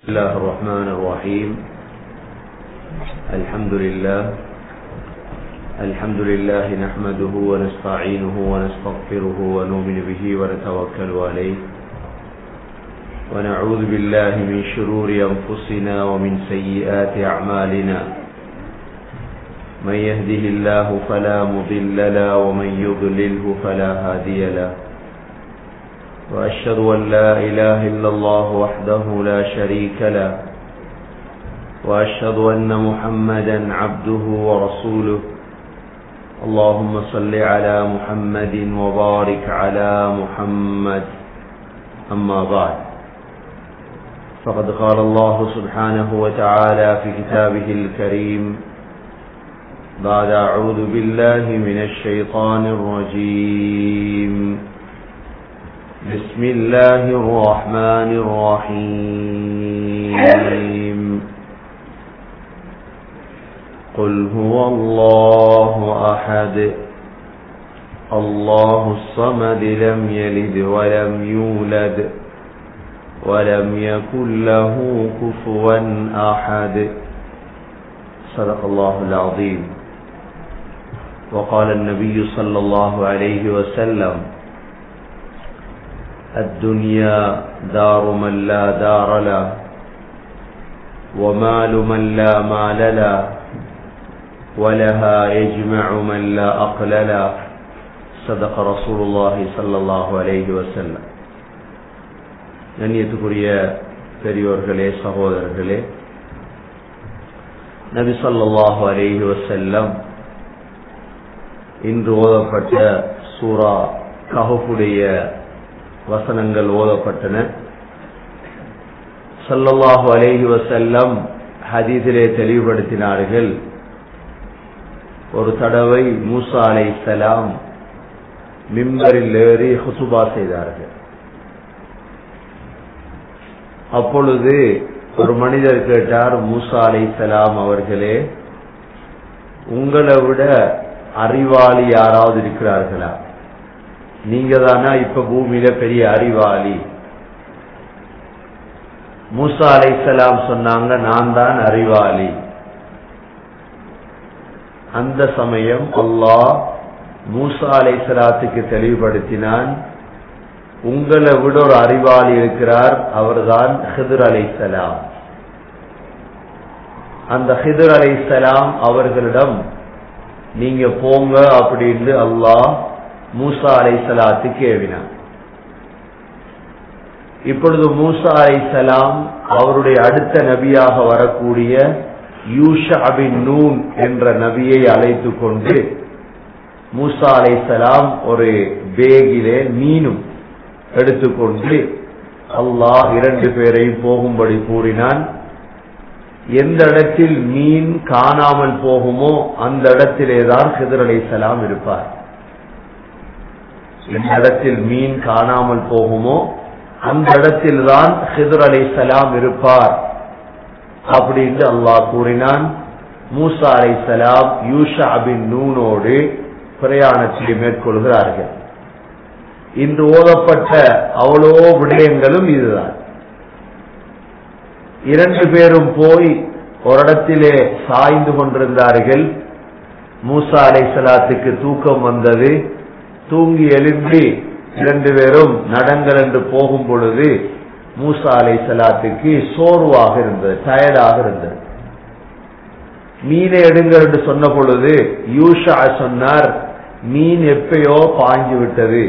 بسم الله الرحمن الرحيم الحمد لله الحمد لله نحمده ونستعينه ونستغفره ونؤمن به ونتوكل عليه ونعوذ بالله من شرور أنفسنا ومن سيئات أعمالنا من يهده الله فلا مضل له ومن يضلله فلا هادي له وأشهد أن لا إله إلا الله وحده لا شريك له وأشهد أن محمدا عبده ورسوله اللهم صل على محمد وبارك على محمد أما بعد فقد قال الله سبحانه وتعالى في كتابه الكريم بعد أعوذ بالله من الشيطان الرجيم بسم الله الرحمن الرحيم قل هو الله أحد الله الصمد لم يلد ولم يولد ولم يكن له كفوا أحد صدق الله العظيم وقال النبي صلى الله عليه وسلم الدنيا دار من لا دار له ومال من لا مال له ولها يجمع من لا أقل له صدق رسول الله صلى الله عليه وسلم கண்ணியத்துக்குரிய பெரியோர்களே சகோதரர்களே நபி சொல்லாஹு அலேஹி வசல்லம் இன்று ஓதப்பட்ட சூரா கஹுடைய வசனங்கள் ஓதப்பட்டன சல்லல்லாஹு அலேஹி வசல்லம் ஹதீஸிலே தெளிவுபடுத்தினார்கள் ஒரு தடவை மூசா அலை சலாம் மிம்பரில் ஏறி ஹுசுபா செய்தார்கள் அப்பொழுது ஒரு மனிதர் கேட்டார் மூசா அலை சலாம் அவர்களே உங்களை விட அறிவாளி யாராவது இருக்கிறார்களா நீங்க தானா இப்ப பூமியில பெரிய அறிவாளி மூசா அலை சலாம் சொன்னாங்க நான் தான் அறிவாளி அந்த சமயம் அல்லாஹ் மூசா அலை சலாத்துக்கு தெளிவுபடுத்தினான் உங்களை விட ஒரு அறிவாளி இருக்கிறார் அவர்தான் ஹிதுர் அலை சலாம் அந்த ஹிதுர் அலை சலாம் அவர்களிடம் நீங்க போங்க அப்படின்னு அல்லாஹ் மூசா அலை சலாத்துக்கு ஏவினான் இப்பொழுது மூசா அலை சலாம் அவருடைய அடுத்த நபியாக வரக்கூடிய யூஷாபின் நூன் என்ற நபியை அழைத்து கொண்டு மூசா அலை சலாம் ஒரு பேகிலே மீனும் எடுத்துக்கொண்டு அல்லாஹ் இரண்டு பேரையும் போகும்படி கூறினான் எந்த இடத்தில் மீன் காணாமல் போகுமோ அந்த இடத்திலே தான் ஹிதர் அலை சலாம் இருப்பார் எந்த இடத்தில் மீன் காணாமல் போகுமோ அந்த இடத்தில் தான் ஹிதர் அலை சலாம் இருப்பார் அப்படின்னு அல்லாஹ் கூறினான் மூசா அலை சலாம் யூஷா பின் நூனோடு பிரயாணத்தை மேற்கொள்கிறார்கள் இன்று ஓதப்பட்ட அவ்வளோ விடயங்களும் இதுதான் இரண்டு பேரும் போய் ஒரு இடத்திலே சாய்ந்து கொண்டிருந்தார்கள் மூசா அலை சலாத்துக்கு தூக்கம் வந்தது தூங்கி எழும்பி இரண்டு பேரும் நடங்கள் என்று போகும் பொழுது மூசா அலை சலாத்துக்கு சோர்வாக இருந்தது டயர்டாக இருந்தது மீனை எடுங்கள் என்று சொன்ன பொழுது யூஷா சொன்னார் மீன் எப்பயோ பாய்ஞ்சு விட்டது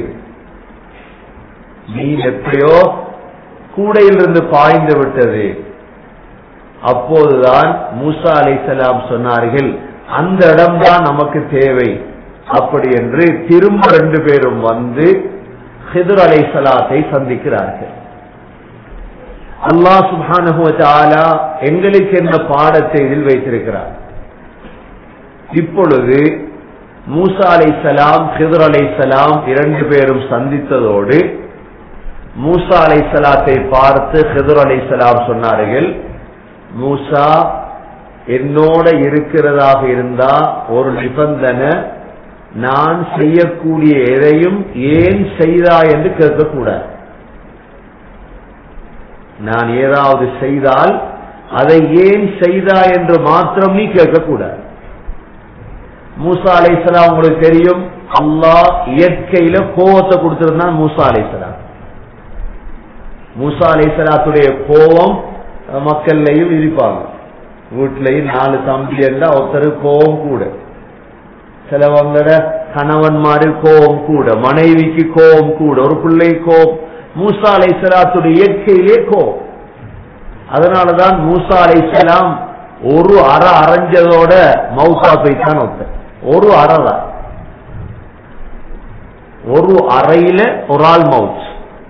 மீன் எப்பயோ கூடையிலிருந்து பாய்ந்து விட்டது அப்போதுதான் மூசா அலை சலாம் சொன்னார்கள் அந்த இடம்தான் நமக்கு தேவை அப்படி என்று திரும்ப ரெண்டு பேரும் வந்து ஹிதுர் அலை சலாத்தை சந்திக்கிறார்கள் அல்லாஹ் சுபானுவத்தாலா எங்களுக்கு என்ன பாடத்தை இதில் வைத்திருக்கிறார் இப்பொழுது மூசா அலை சலாம் ஹிதுர் அலை சலாம் இரண்டு பேரும் சந்தித்ததோடு மூசா அலை சலாத்தை பார்த்து ஹிதுர் அலை சலாம் சொன்னார்கள் மூசா என்னோட இருக்கிறதாக இருந்தா ஒரு நிபந்தனை நான் செய்யக்கூடிய எதையும் ஏன் செய்தா என்று கேட்கக்கூடாது நான் ஏதாவது செய்தால் அதை ஏன் செய்தா என்று மாத்திரம் நீ கேட்கக்கூடாது மூசா அலைசலாம் உங்களுக்கு தெரியும் அல்லாஹ் இயற்கையில கோவத்தை கொடுத்திருந்தான் மூசா அலைசலாம் மூசா அலைசலாத்துடைய கோபம் மக்கள்லையும் இருப்பாங்க வீட்டிலையும் நாலு தம்பி எல்லாம் ஒருத்தர் கோபம் கூட சிலவங்களோட கணவன்மாரு கோபம் கூட மனைவிக்கு கோபம் கூட ஒரு பிள்ளை கோபம் மூசா அலைசலாத்துடைய இயற்கையிலே கோபம் அதனாலதான் மூசா அலைசலாம் ஒரு அற அரைஞ்சதோட மவுசா போய்த்தான் ஒருத்தர் ஒரு அறதான் ஒரு அறையில ஒரு ஆள் மவுத்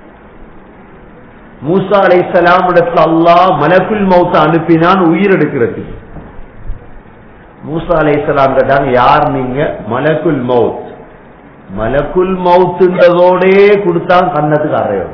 மூசா அலைசலாம் இடத்துல அல்லாஹ் மலக்குல் மவுத்த அனுப்பினான் உயிர் எடுக்கிறதுக்கு மூசா அலைசலாம் கேட்டாங்க யார் நீங்க மலக்குல் மவுத் மலக்குல் மவுத்துன்றதோடே கொடுத்தான் கண்ணத்துக்கு அறையும்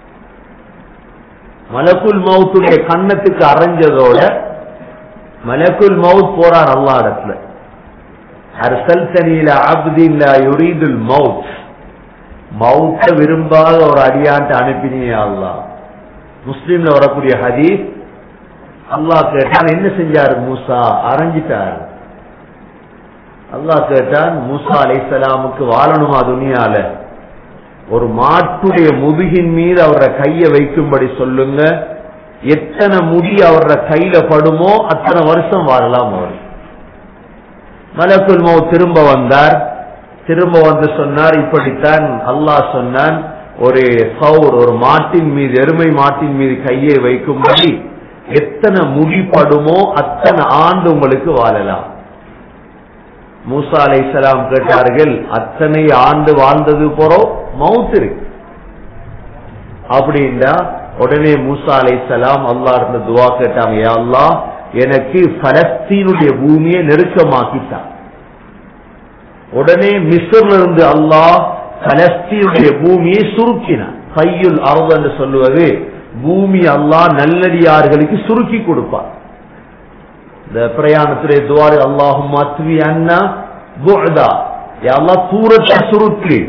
மலக்குல் மவுத்துடைய கண்ணத்துக்கு அரைஞ்சதோட மலக்குல் மவுத் போறார் அல்லா இடத்துல அர்சல்தனியில அப்தின் யுரீதுல் மவுத் மவுத்த விரும்பாத ஒரு அடியான்ட்டு அனுப்பினே அல்லா முஸ்லீம்ல வரக்கூடிய ஹதீஸ் அல்லாஹ் கேட்டான் என்ன செஞ்சாரு மூசா அரைஞ்சிட்டாரு அல்லாஹ் கேட்டான் மூசா அலைசலாமுக்கு வாழணுமா துணியால ஒரு மாட்டுடைய முதுகின் மீது அவர கைய வைக்கும்படி சொல்லுங்க எத்தனை முடி அவர கையில படுமோ அத்தனை வருஷம் வாழலாம் அவர் மலக்குல் மௌ திரும்ப வந்தார் திரும்ப வந்து சொன்னார் இப்படித்தான் அல்லாஹ் சொன்னான் ஒரு சவுர் ஒரு மாட்டின் மீது எருமை மாட்டின் மீது கையை வைக்கும்படி எத்தனை முடி படுமோ அத்தனை ஆண்டு உங்களுக்கு வாழலாம் மூசா அலை கேட்டார்கள் அத்தனை ஆண்டு வாழ்ந்தது போறோம் மவுத் இருக்கு அப்படின்னா உடனே மூசா அலை சலாம் அல்லா இருந்த துவா கேட்டாங்க அல்லா எனக்கு பலஸ்தீனுடைய பூமியை நெருக்கமாக்கிட்டான் உடனே மிஸ்ர்ல இருந்து அல்லாஹ் பலஸ்தீனுடைய பூமியை சுருக்கினான் கையுல் அறுது என்று சொல்லுவது பூமி அல்லாஹ் நல்லடியார்களுக்கு சுருக்கி கொடுப்பான் இந்த பிரயாணத்துடைய துவாரி அல்லாஹும் அத்வி அண்ணா புஅதா அல்லாஹ் தூரத்தை சுருக்கி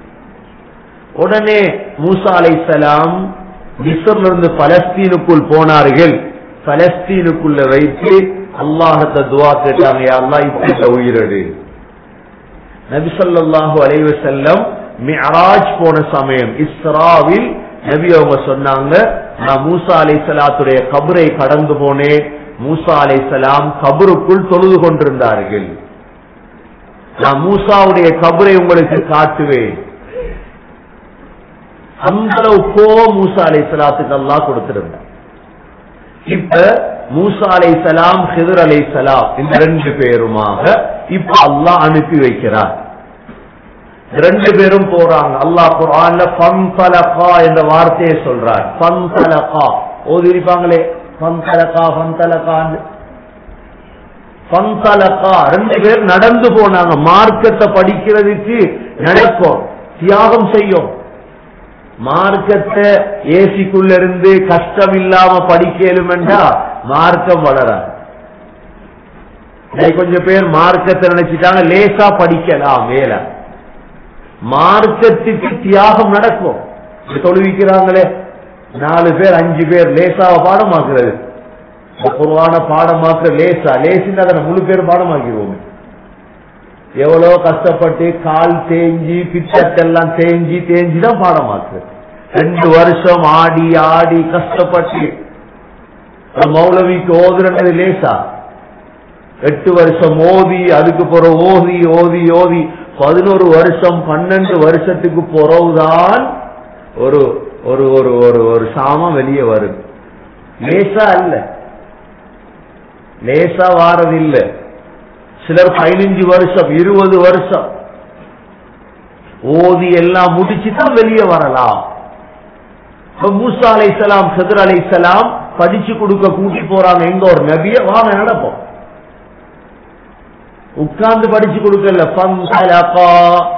உடனே மூசா அலைசலாம் மிஸ்ர்ல இருந்து பலஸ்தீனுக்குள் போனார்கள் பலஸ்தீனுக்குள்ள வைத்து அல்லாஹத்தை துவா கேட்டாங்க அல்லா இப்ப உயிரடு நபிசல்லாஹு அலைவ செல்லம் மியராஜ் போன சமயம் இஸ்ராவில் நபி அவங்க சொன்னாங்க நான் மூசா அலை சலாத்துடைய கபரை கடந்து போனேன் மூசா அலை சலாம் கபருக்குள் தொழுது கொண்டிருந்தார்கள் நான் மூசாவுடைய கபரை உங்களுக்கு காட்டுவேன் அந்த அளவு கோவம் மூசா அலை சலாத்துக்கு அல்லா கொடுத்திருந்தார் இப்ப மூசா அலை சலாம் ஹிதர் அலை சலாம் இந்த ரெண்டு பேருமாக இப்ப அல்லாஹ் அனுப்பி வைக்கிறார் ரெண்டு பேரும் போறாங்க அல்லாஹ் குரான்ல பந்தலகா என்ற வார்த்தையை சொல்றார் பந்தலகா ஓதி இருப்பாங்களே பந்தலகா பந்தலகான்னு பந்தலகா ரெண்டு பேர் நடந்து போனாங்க மார்க்கத்தை படிக்கிறதுக்கு நடக்கும் தியாகம் செய்யும் மார்க்கத்தை ஏசிக்குள்ள இருந்து கஷ்டம் இல்லாம படிக்கலும் என்றா மார்க்கம் வளராது கொஞ்சம் பேர் மார்க்கத்தை நினைச்சிட்டாங்க லேசா படிக்கலாம் மேல மார்க்கத்துக்கு தியாகம் நடக்கும் தொழுவிக்கிறாங்களே நாலு பேர் அஞ்சு பேர் லேசாவ பாடமாக்குறது குருவான பாடமாக்குற லேசா லேசின்னு அதை முழு பேர் பாடமாக்கிடுவோமே எவ்வளவு கஷ்டப்பட்டு கால் தேஞ்சி பிச்சத்தெல்லாம் தேஞ்சி தேஞ்சி தான் பாடமாக்கு ரெண்டு வருஷம் ஆடி ஆடி கஷ்டப்பட்டு மௌலவிக்கு ஓதுறது லேசா எட்டு வருஷம் ஓதி அதுக்கு பிறகு ஓதி ஓதி ஓதி பதினோரு வருஷம் பன்னெண்டு வருஷத்துக்கு பிறகுதான் ஒரு ஒரு ஒரு ஒரு ஒரு சாமம் வெளியே வரும் லேசா அல்ல லேசா வாரதில்லை சிலர் பதினஞ்சு வருஷம் இருபது வருஷம் ஓதி எல்லாம் முடிச்சு தான் வெளியே வரலாம் மூசா அலை சலாம் சதுர் அலை சலாம் படிச்சு கொடுக்க கூட்டி போறாங்க எங்க ஒரு நபிய வாங்க நடப்போம் உட்கார்ந்து படிச்சு கொடுக்கல فانطلقا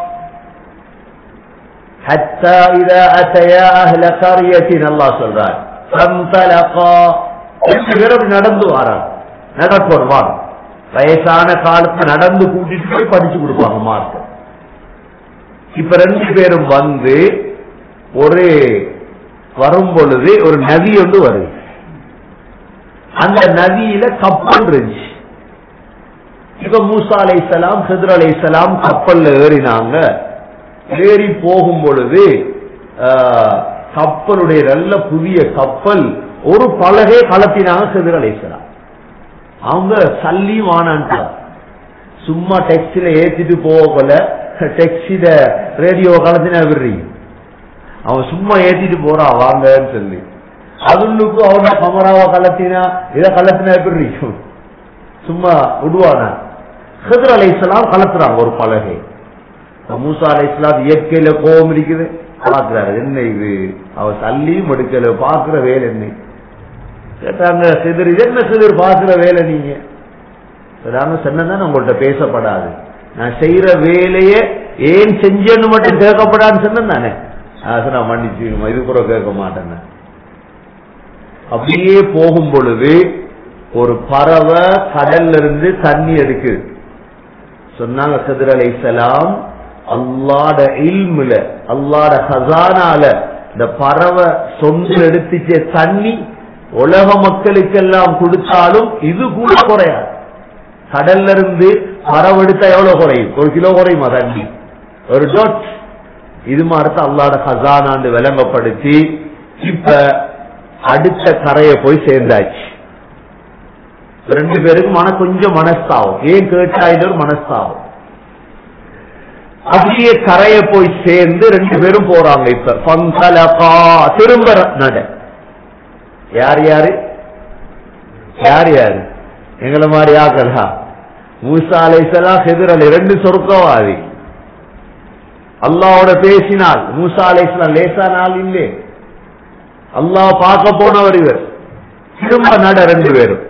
حتى إذا أتيا أهل قرية الله சொல்றார் فانطلقا ரெண்டு பேரும் நடந்து வராங்க நடப்போம் வாங்க வயசான காலத்துல நடந்து கூட்டிட்டு போய் படிச்சு கொடுப்பாங்க மார்க் இப்ப ரெண்டு பேரும் வந்து ஒரு வரும் பொழுது ஒரு நதி ஒன்று வருது அந்த நதியில கப்பல் இருந்துச்சு இப்ப மூசா அலைசலாம் ஹிதர் அலைசலாம் கப்பல்ல ஏறினாங்க ஏறி போகும் பொழுது ஆஹ், கப்பலுடைய நல்ல புதிய கப்பல் ஒரு பலகை கலத்தினாங்க ஹிதர் அலைசலாம் அவங்க சல்லி வானான்ட்டாங்க சும்மா டெக்ஸில ஏத்திட்டு போகல டெக்ஸில ரேடியோ கலத்தினா விடுறீங்க அவன் சும்மா ஏத்திட்டு போறான் வாங்கன்னு சொல்லி அதுக்கு அவன கமராவை கலத்தினா இதை கலத்தினா எப்படி இருக்கும் சும்மா விடுவான ஹிதர் அலைசலாம் கலத்துறாங்க ஒரு பலகை இப்ப மூசா அலைசலாம் இயற்கையில கோபம் இருக்குது பாக்குறாரு என்ன இது அவ தள்ளியும் எடுக்கல பாக்குற வேலை என்ன கேட்டாங்க சிதர் இது என்ன சிதர் பாக்குற வேலை நீங்க நாங்க சொன்னதான் உங்கள்ட்ட பேசப்படாது நான் செய்யற வேலைய ஏன் செஞ்சேன்னு மட்டும் கேட்கப்படாதுன்னு சொன்னேன் தானே அது நான் மன்னிச்சு இது கூட கேட்க மாட்டேன் அப்படியே போகும் பொழுது ஒரு பறவை கடல்ல இருந்து தண்ணி எடுக்குது சொன்னாங்க கதிர் அலைசலாம் அல்லாட இல்முல அல்லாட ஹசானால இந்த பறவை சொந்து எடுத்துச்ச தண்ணி உலக மக்களுக்கெல்லாம் கொடுத்தாலும் இது கூட குறையாது கடல்ல இருந்து பறவை எடுத்தா எவ்வளவு குறையும் ஒரு கிலோ குறையுமா தண்ணி ஒரு டொட் இது மாதிரி தான் அல்லாட ஹசானாண்டு விளங்கப்படுத்தி இப்ப அடுத்த கரையை போய் சேர்ந்தாச்சு ரெண்டு பேருக்கு மன கொஞ்சம் மனஸ்தாவும் ஏன் கேட்டாயில ஒரு மனஸ்தாவும் அப்படியே கரைய போய் சேர்ந்து ரெண்டு பேரும் போறாங்க இப்ப பங்கலகா திரும்ப நட யார் யாரு யார் யாரு எங்களை மாதிரி ஆக்கலா மூசா அலைசலாம் ஹெதிர் அலி ரெண்டு சொர்க்கவாதி அல்லாவோட பேசினால் மூசா அலைசலாம் லேசா நாள் இல்லை அல்லாஹ் பார்க்க போனவர் இவர் திரும்ப நட ரெண்டு பேரும்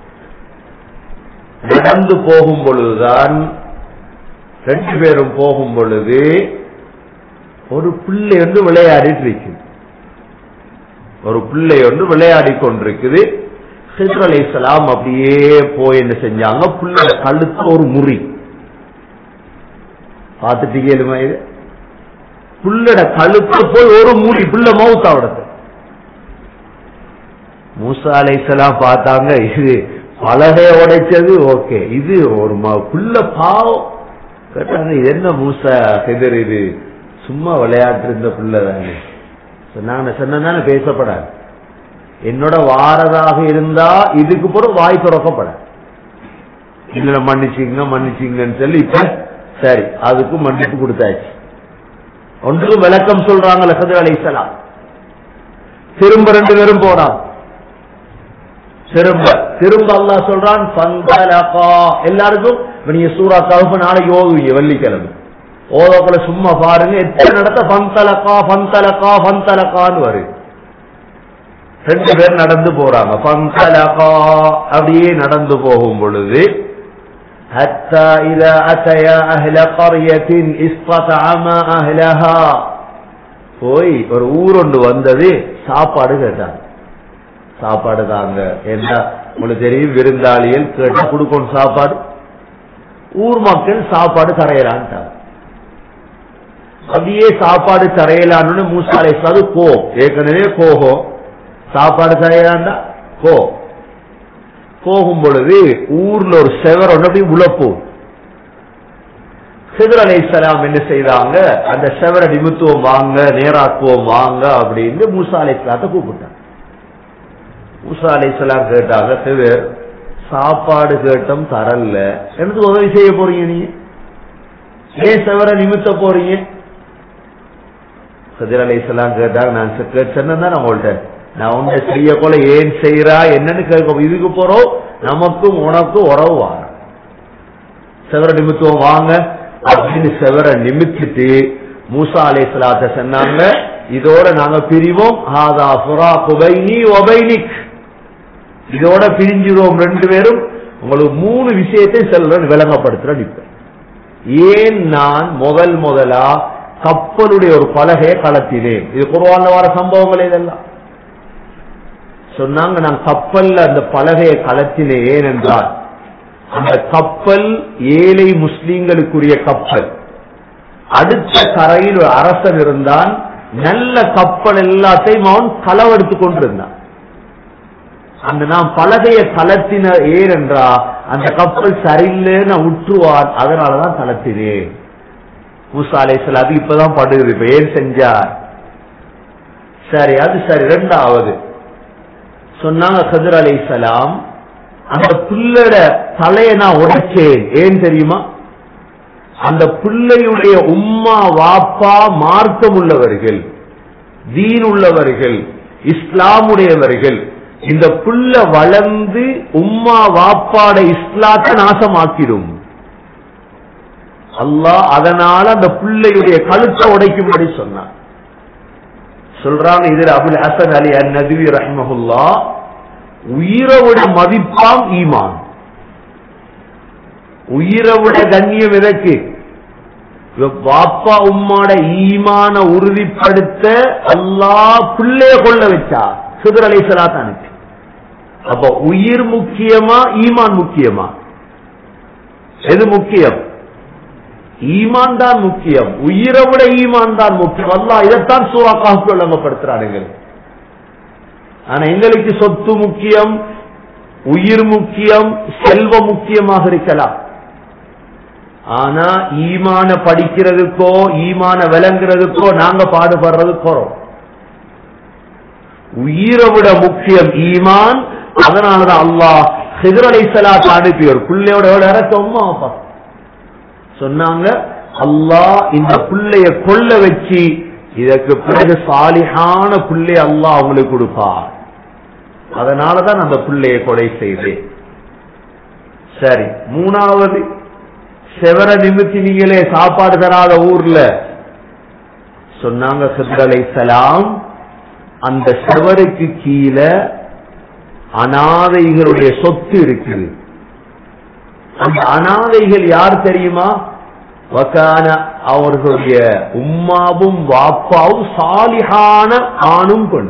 நடந்து போகும் பொழுதுதான் ரெண்டு பேரும் போகும் பொழுது ஒரு பிள்ளை வந்து விளையாடிட்டு இருக்கு ஒரு பிள்ளை வந்து விளையாடி கொண்டிருக்குது ஹிஸ்ர் அலைஹிஸ்ஸலாம் அப்படியே போய் என்ன செஞ்சாங்க புள்ள கழுத்து ஒரு முறி பார்த்துட்டீங்க இது புள்ளட கழுத்து போய் ஒரு முறி புள்ள மவுத்தாவிடத்து மூசா அலைஹிஸ்ஸலாம் பார்த்தாங்க இது பலகைய உடைச்சது ஓகே இது ஒரு ம- புள்ள பாவம் கேட்டாங்க இது என்ன மூசா ஹெதர் இது சும்மா விளையாட்டு இருந்த புள்ள தானே சொன்னாங்க சொன்னதானே பேசப்படாது என்னோட வாரதாக இருந்தா இதுக்கு பிறகு வாய் திறக்கப்பட இல்ல மன்னிச்சிங்க மன்னிச்சிங்கன்னு சொல்லி இப்ப சரி அதுக்கு மன்னிப்பு கொடுத்தாச்சு ஒன்றுக்கு விளக்கம் சொல்றாங்க லசது அலைசலாம் திரும்ப ரெண்டு பேரும் போறான் திரும்ப திரும்ப அல்லாஹ் சொல்றான் பந்தலகா எல்லாருக்கும் இப்ப நீங்க சூரா கவுப்பு நாளைக்கு ஓதுவீங்க வெள்ளிக்கிழமை ஓதக்குள்ள சும்மா பாருங்க எத்தனை நடத்த பந்தலக்கா பந்தலக்கா பந்தலக்கான்னு வருது ரெண்டு பேர் நடந்து போறாங்க பந்தலகா அப்படியே நடந்து போகும் பொழுது حتى إذا أتيا أهل قرية استطعما أهلها போய் ஒரு ஊர் ஒன்று வந்தது சாப்பாடு கேட்டாங்க சாப்பாடு தாங்க என்ன உங்களுக்கு தெரியும் விருந்தாளிகள் கேட்டா கொடுக்கணும் சாப்பாடு ஊர் மக்கள் சாப்பாடு தரையலான்ட்டாங்க அப்படியே சாப்பாடு தரையலான்னு மூசாலை சாது கோ ஏற்கனவே கோகம் சாப்பாடு தரையலாண்டா கோ போகும் பொழுது ஊர்ல ஒரு செவர் ஒன்று அப்படி உழப்போம் சிதர் அலைசலாம் என்ன செய்தாங்க அந்த செவரை நிமித்துவம் வாங்க நேராக்குவோம் வாங்க அப்படின்னு மூசா அலைசலாத்தை கூப்பிட்டாங்க மூசா அலைசலாம் கேட்டாங்க சிவர் சாப்பாடு கேட்டோம் தரல எனக்கு உதவி செய்ய போறீங்க நீங்க ஏன் செவரை நிமித்த போறீங்க சதிர் அலைசலாம் கேட்டாங்க நான் சொன்னதான் உங்கள்ட்ட நான் உன்னை செய்ய போல ஏன் செய்யறா என்னன்னு கேட்க இதுக்கு போறோம் நமக்கும் உனக்கும் உறவு வாங்க செவர நிமித்துவம் வாங்க அப்படின்னு செவர நிமித்திட்டு மூசா அலைசலாத்த சொன்னாங்க இதோட நாங்க பிரிவோம் ஹாதா புரா குபைனி ஒபைனிக் இதோட பிரிஞ்சிருவோம் ரெண்டு பேரும் உங்களுக்கு மூணு விஷயத்தை செல்றேன் விளங்கப்படுத்துறேன் இப்ப ஏன் நான் முதல் முதலா கப்பலுடைய ஒரு பலகையை கலத்தினேன் இது குருவான்ல வர சம்பவங்கள் இதெல்லாம் சொன்னாங்க நான் கப்பல்ல அந்த பலகையை கலத்தினேன் ஏனென்றால் அந்த கப்பல் ஏழை முஸ்லீம்களுக்குரிய கப்பல் அடுத்த கரையில் ஒரு அரசன் இருந்தான் நல்ல கப்பல் எல்லாத்தையும் அவன் களவெடுத்து கொண்டிருந்தான் அந்த நான் பலகைய கலத்தின ஏனென்றா அந்த கப்பல் சரியில்லைன்னு உற்றுவான் அதனாலதான் கலத்தினேன் மூசா அலைசல் அது இப்பதான் படுகுது இப்ப ஏன் செஞ்சார் சரி அது சரி ரெண்டாவது சொன்னாங்க கதிர் அலைசலாம் அந்த பிள்ளட தலையை நான் உடைச்சேன் ஏன் தெரியுமா அந்த பிள்ளையுடைய உம்மா வாப்பா மார்க்கம் உள்ளவர்கள் தீன் உள்ளவர்கள் இஸ்லாமுடையவர்கள் இந்த புள்ள வளர்ந்து உம்மா வாப்பாட இஸ்லாத்தை நாசமாக்கிடும் அல்லாஹ் அதனால அந்த பிள்ளையுடைய கழுத்தை உடைக்கும்படி சொன்னான் சொல்றாங்க இதுல அபுல் ஹசன் அலி அன் நதுவி ரஹ்மஹுல்லா உயிரை விட மதிப்பாம் ஈமான் உயிரை விட கண்ணியம் எதற்கு வாப்பா உம்மாட ஈமான உறுதிப்படுத்த அல்லாஹ் பிள்ளைய கொள்ள வச்சா சுதர் அலை சலாத்தானுக்கு அப்ப உயிர் முக்கியமா ஈமான் முக்கியமா எது முக்கியம் ஈமான் தான் முக்கியம் உயிரை விட ஈமான் தான் முக்கியம் அல்லா இதைத்தான் சூரா காப்பு விளங்கப்படுத்துறானுங்க ஆனா எங்களுக்கு சொத்து முக்கியம் உயிர் முக்கியம் செல்வம் முக்கியமாக இருக்கலாம் ஆனா ஈமான படிக்கிறதுக்கோ ஈமான விளங்குறதுக்கோ நாங்க பாடுபடுறது குறோம் உயிரை விட முக்கியம் ஈமான் அதனாலதான் அல்லாஹ் சிதறலை சலாத் அனுப்பி ஒரு பிள்ளையோட இறக்கம்மா அப்பா சொன்னாங்க அல்லாஹ் இந்த பிள்ளைய கொள்ள வச்சு இதற்கு பிறகு சாலிஹான பிள்ளை அல்லாஹ் அவங்களுக்கு கொடுப்பார் அதனாலதான் அந்த பிள்ளையை கொலை செய்தேன் சரி மூணாவது செவர நிமித்தி நீங்களே சாப்பாடு தராத ஊர்ல சொன்னாங்க சித்தலை சலாம் அந்த செவருக்கு கீழே அனாதைகளுடைய சொத்து இருக்குது அந்த அனாதைகள் யார் தெரியுமா வக்கான அவர்களுடைய உம்மாவும் வாப்பாவும் சாலிஹான ஆணும் பெண்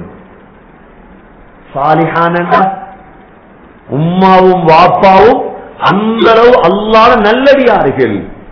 சாலிஹான உம்மாவும் வாப்பாவும் அந்த அளவு அல்லாத நல்லடியார்கள்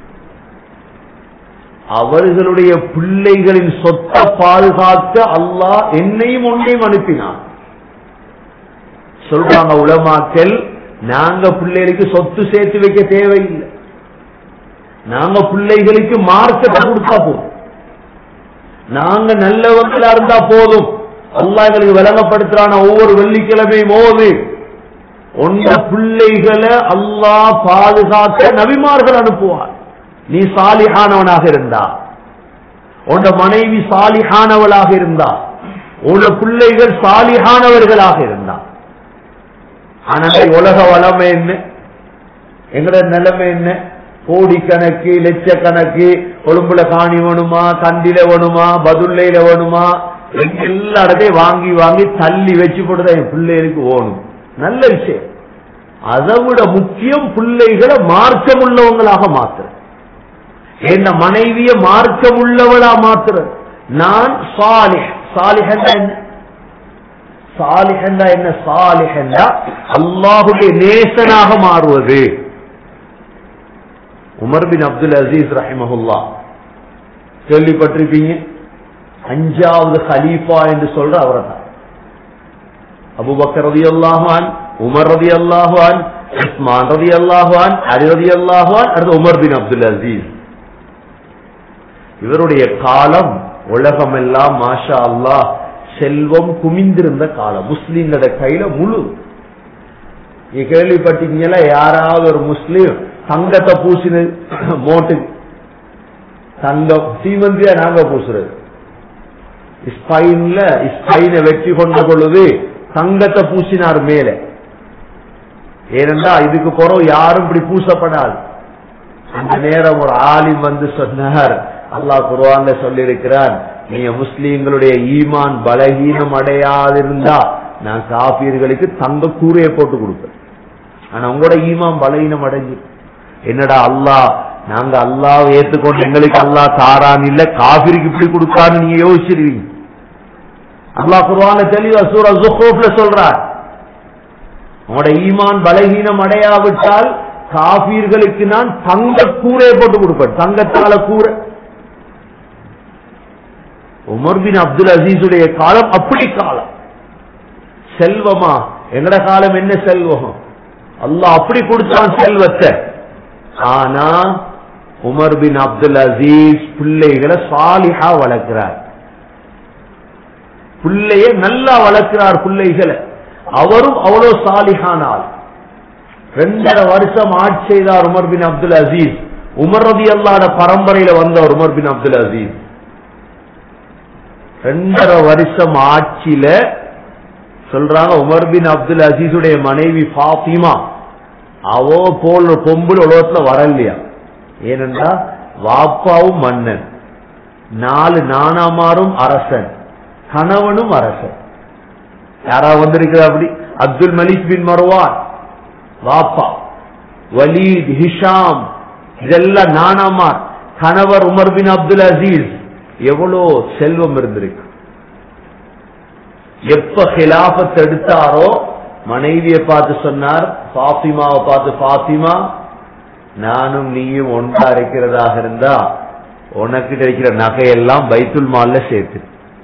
அவர்களுடைய பிள்ளைகளின் சொத்தை பாதுகாக்க அல்லாஹ் என்னையும் ஒன்றையும் அனுப்பினான் சொல்றாங்க உலமாக்கல் நாங்க பிள்ளைகளுக்கு சொத்து சேர்த்து வைக்க தேவையில்லை நாங்க பிள்ளைகளுக்கு மார்க்கத்தை கொடுத்தா போதும் நாங்க நல்லவங்களா இருந்தா போதும் அல்லாஹ் எங்களுக்கு விளங்கப்படுத்துறான ஒவ்வொரு வெள்ளிக்கிழமையும் ஓது உன்ன பிள்ளைகளை அல்லாஹ் பாதுகாக்க நபிமார்கள் அனுப்புவார் நீ சாலிஹானவனாக இருந்தா உன் மனைவி சாலிஹானவளாக இருந்தா உன் பிள்ளைகள் சாலிஹானவர்களாக இருந்தா ஆனா உலக வளமை என்ன எங்கட நிலைமை என்ன கோடிக்கணக்கு லட்சக்கணக்கு கொழும்புல காணி வேணுமா கண்டில வேணுமா பதுல்லையில வேணுமா எல்லா இடத்தையும் வாங்கி வாங்கி தள்ளி வச்சு போட்டுதான் என் பிள்ளைகளுக்கு ஓணும் நல்ல விஷயம் அதை விட முக்கியம் பிள்ளைகளை மார்க்கம் உள்ளவங்களாக மாத்துற என்ன மனைவிய மார்க்கம் உள்ளவளா மாத்துற நான் சாலிஹ் சாலிஹன்னா என்ன சாலிஹன்னா என்ன சாலிஹன்னா அல்லாஹுடைய நேசனாக மாறுவது உமர் பின் அப்துல் அசீஸ் ரஹிமஹுல்லா கேள்விப்பட்டிருப்பீங்க அஞ்சாவது ஹலீஃபா என்று சொல்ற அவரை தான் அபுபக்கர் ரதி அல்லாஹான் உமர் ரதி அல்லாஹான் உஸ்மான் ரதி அல்லாஹான் அலி ரதி அல்லாஹான் அடுத்து உமர் பின் அப்துல் அசீஸ் இவருடைய காலம் உலகமெல்லாம் மாஷா அல்லாஹ் செல்வம் குமிந்திருந்த காலம் முஸ்லீம்களோட கையில முழு நீ கேள்விப்பட்டீங்களா யாராவது ஒரு முஸ்லீம் தங்கத்தை பூசினு மோட்டு தங்கம் சீமந்தியா நாங்க பூசுறது ஸ்பைன்ல ஸ்பைனை வெற்றி கொண்ட பொழுது தங்கத்தை பூசினார் மேல ஏனென்றா இதுக்கு பிறகு யாரும் இப்படி பூசப்படாது அந்த நேரம் ஒரு ஆலிம் வந்து சொன்னார் அல்லாஹ் குர்ஆன்ல சொல்லியிருக்கிறான் நீங்க முஸ்லீம்களுடைய ஈமான் பலகீனம் அடையாதிருந்தா நான் காபீர்களுக்கு தங்க கூரையை போட்டு கொடுப்பேன் ஆனா உங்களோட ஈமான் பலகீனம் அடைஞ்சு என்னடா அல்லாஹ் நாங்க அல்லாஹ் ஏத்துக்கொண்டு எங்களுக்கு அல்லாஹ் தாரான் இல்ல காபிருக்கு இப்படி கொடுக்கான்னு நீங்க யோசிச்சிருவீங்க அல்லாஹ் குர்ஆன்ல தெளிவா சூரா ஜுஹ்ரூஃப்ல சொல்றார் உங்களோட ஈமான் பலகீனம் அடையாவிட்டால் காபீர்களுக்கு நான் தங்க கூரையை போட்டு கொடுப்பேன் தங்கத்தால கூரை உமர் பின் அப்துல் அசீஸுடைய காலம் அப்படி காலம் செல்வமா எங்கட காலம் என்ன செல்வம் அல்லாஹ் அப்படி கொடுத்தான் செல்வத்தை ஆனா உமர் பின் அப்துல் அசீஸ் பிள்ளைகளை சாலிஹா வளர்க்கிறார் பிள்ளைய நல்லா வளர்க்கிறார் பிள்ளைகளை அவரும் அவ்வளவு சாலிஹான ஆள் ரெண்டரை வருஷம் ஆட்சி செய்தார் Umar bin Abdul Aziz Umar ரதி அல்லாட பரம்பரையில வந்தவர் உமர் பின் அப்துல் அசீஸ் ரெண்டரை வருஷம் ஆட்சியில சொல்றாங்க உமர் பின் அப்துல் அசீஸுடைய மனைவி ஃபாத்திமா அவோ போல் பொம்புல உலகத்துல வரலையா ஏனென்றா வாப்பாவும் மன்னன் நாலு நானாமாரும் அரசன் கணவனும் அரசன் யாராவது வந்திருக்கிறா அப்படி அப்துல் மலிக் பின் மர்வான் வாப்பா வலீத் ஹிஷாம் இதெல்லாம் நானாமார் கணவர் உமர் பின் அப்துல் அசீஸ் எவ்வளோ செல்வம் இருந்திருக்கு எப்ப ஹிலாபத் எடுத்தாரோ மனைவியை பார்த்து சொன்னார் பாத்திமாவை பார்த்து பாத்திமா நானும் நீயும் ஒன்றா இருக்கிறதாக இருந்தா உனக்கிட்ட இருக்கிற நகையெல்லாம் பைத்துல் மால்ல சேர்த்து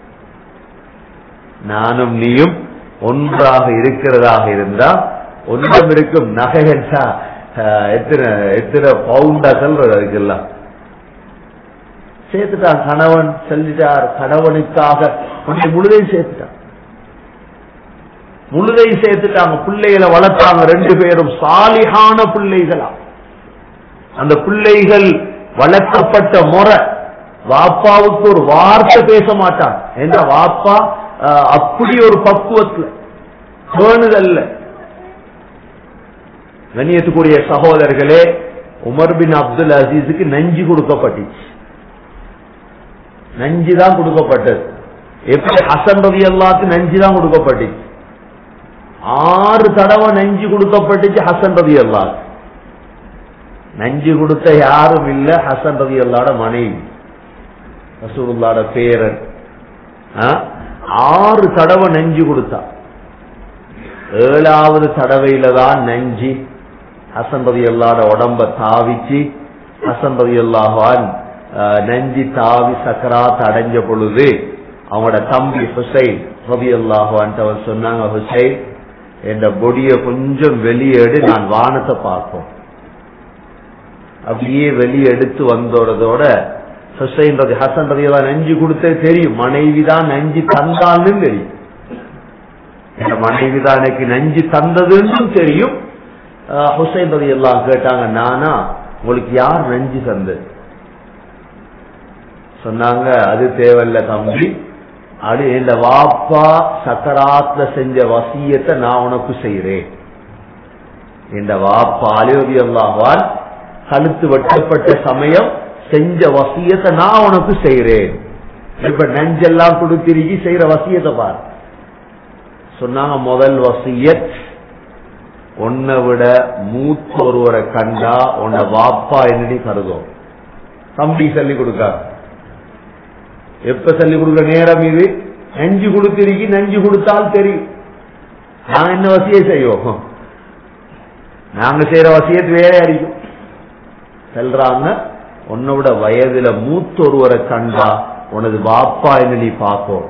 நானும் நீயும் ஒன்றாக இருக்கிறதாக இருந்தா ஒன்றும் இருக்கும் நகைகள்டா எத்தனை எத்தனை பவுண்டா சொல்றது அதுக்கெல்லாம் சேர்த்துட்டான் கணவன் செல்லிட்டார் கணவனுக்காக உன்னை முழுதையும் சேர்த்துட்டான் முழுதையும் சேர்த்துட்டாங்க பிள்ளைகளை வளர்த்தாங்க ரெண்டு பேரும் சாலிகான பிள்ளைகளா அந்த பிள்ளைகள் வளர்க்கப்பட்ட முறை வாப்பாவுக்கு ஒரு வார்த்தை பேச மாட்டான் என்ற வாப்பா அப்படி ஒரு பக்குவத்துல பேணுதல்ல கண்ணியத்துக்குரிய சகோதரர்களே உமர் பின் அப்துல் அசீஸுக்கு நஞ்சு கொடுக்கப்பட்டுச்சு நஞ்சு தான் கொடுக்கப்பட்டது எப்படி ஹசன் ரவி எல்லாத்துக்கு நஞ்சு தான் கொடுக்கப்பட்டுச்சு ஆறு தடவை நஞ்சு கொடுக்கப்பட்டுச்சு ஹசன் ரவி அல்லாக்கு நஞ்சு கொடுத்த யாரும் இல்ல ஹசன் ரவி அல்லாட மனைவி ரசூலுல்லாட பேரன் ஆறு தடவை நஞ்சு கொடுத்தா ஏழாவது தடவையில தான் நஞ்சு ஹசன் ரவி அல்லாட உடம்ப தாவிச்சு ஹசன் ரவி அல்லாஹான் நஞ்சி தாவி சக்கராத் அடைஞ்ச பொழுது அவங்களோட தம்பி ஹுசைன் ரவி அல்லாஹான் அவர் சொன்னாங்க ஹுசைன் என்ற பொடிய கொஞ்சம் வெளியேடு நான் வானத்தை பார்ப்போம் அப்படியே வெளியே எடுத்து வந்தோடதோட ஹுசைன் ரதி ஹசன் ரதி எல்லாம் நஞ்சு கொடுத்தே தெரியும் மனைவி தான் நஞ்சு தந்தான்னு தெரியும் என் மனைவி தான் எனக்கு நஞ்சு தந்ததுன்னு தெரியும் ஹுசைன் ரதி எல்லாம் கேட்டாங்க நானா உங்களுக்கு யார் நஞ்சு தந்தது சொன்னாங்க அது தேவையில்ல தம்பி அது இந்த வாப்பா சக்கராத்துல செஞ்ச வசியத்தை நான் உனக்கு செய்யறேன் இந்த வாப்பா அலிவதி அல்லாவால் கழுத்து வெட்டப்பட்ட சமயம் செஞ்ச வசியத்தை நான் உனக்கு செய்யறேன் இப்ப நஞ்செல்லாம் கொடுத்திருக்கி செய்யற வசியத்தை பார் சொன்னாங்க முதல் வசியத் உன்னை விட மூத்த ஒருவரை கண்டா உன்னை வாப்பா என்னடி கருதும் தம்பி சொல்லி கொடுக்காரு எப்ப சொல்லி கொடுக்க நேரம் இது நஞ்சு கொடுத்திருக்கி நஞ்சு கொடுத்தால் தெரியும் நாங்க என்ன வசிய செய்வோம் நாங்க செய்யற வசியத்து வேற அடிக்கும் செல்றாங்க உன்னோட வயதுல மூத்த ஒருவரை கண்டா உனது பாப்பா என்ன நீ பார்ப்போம்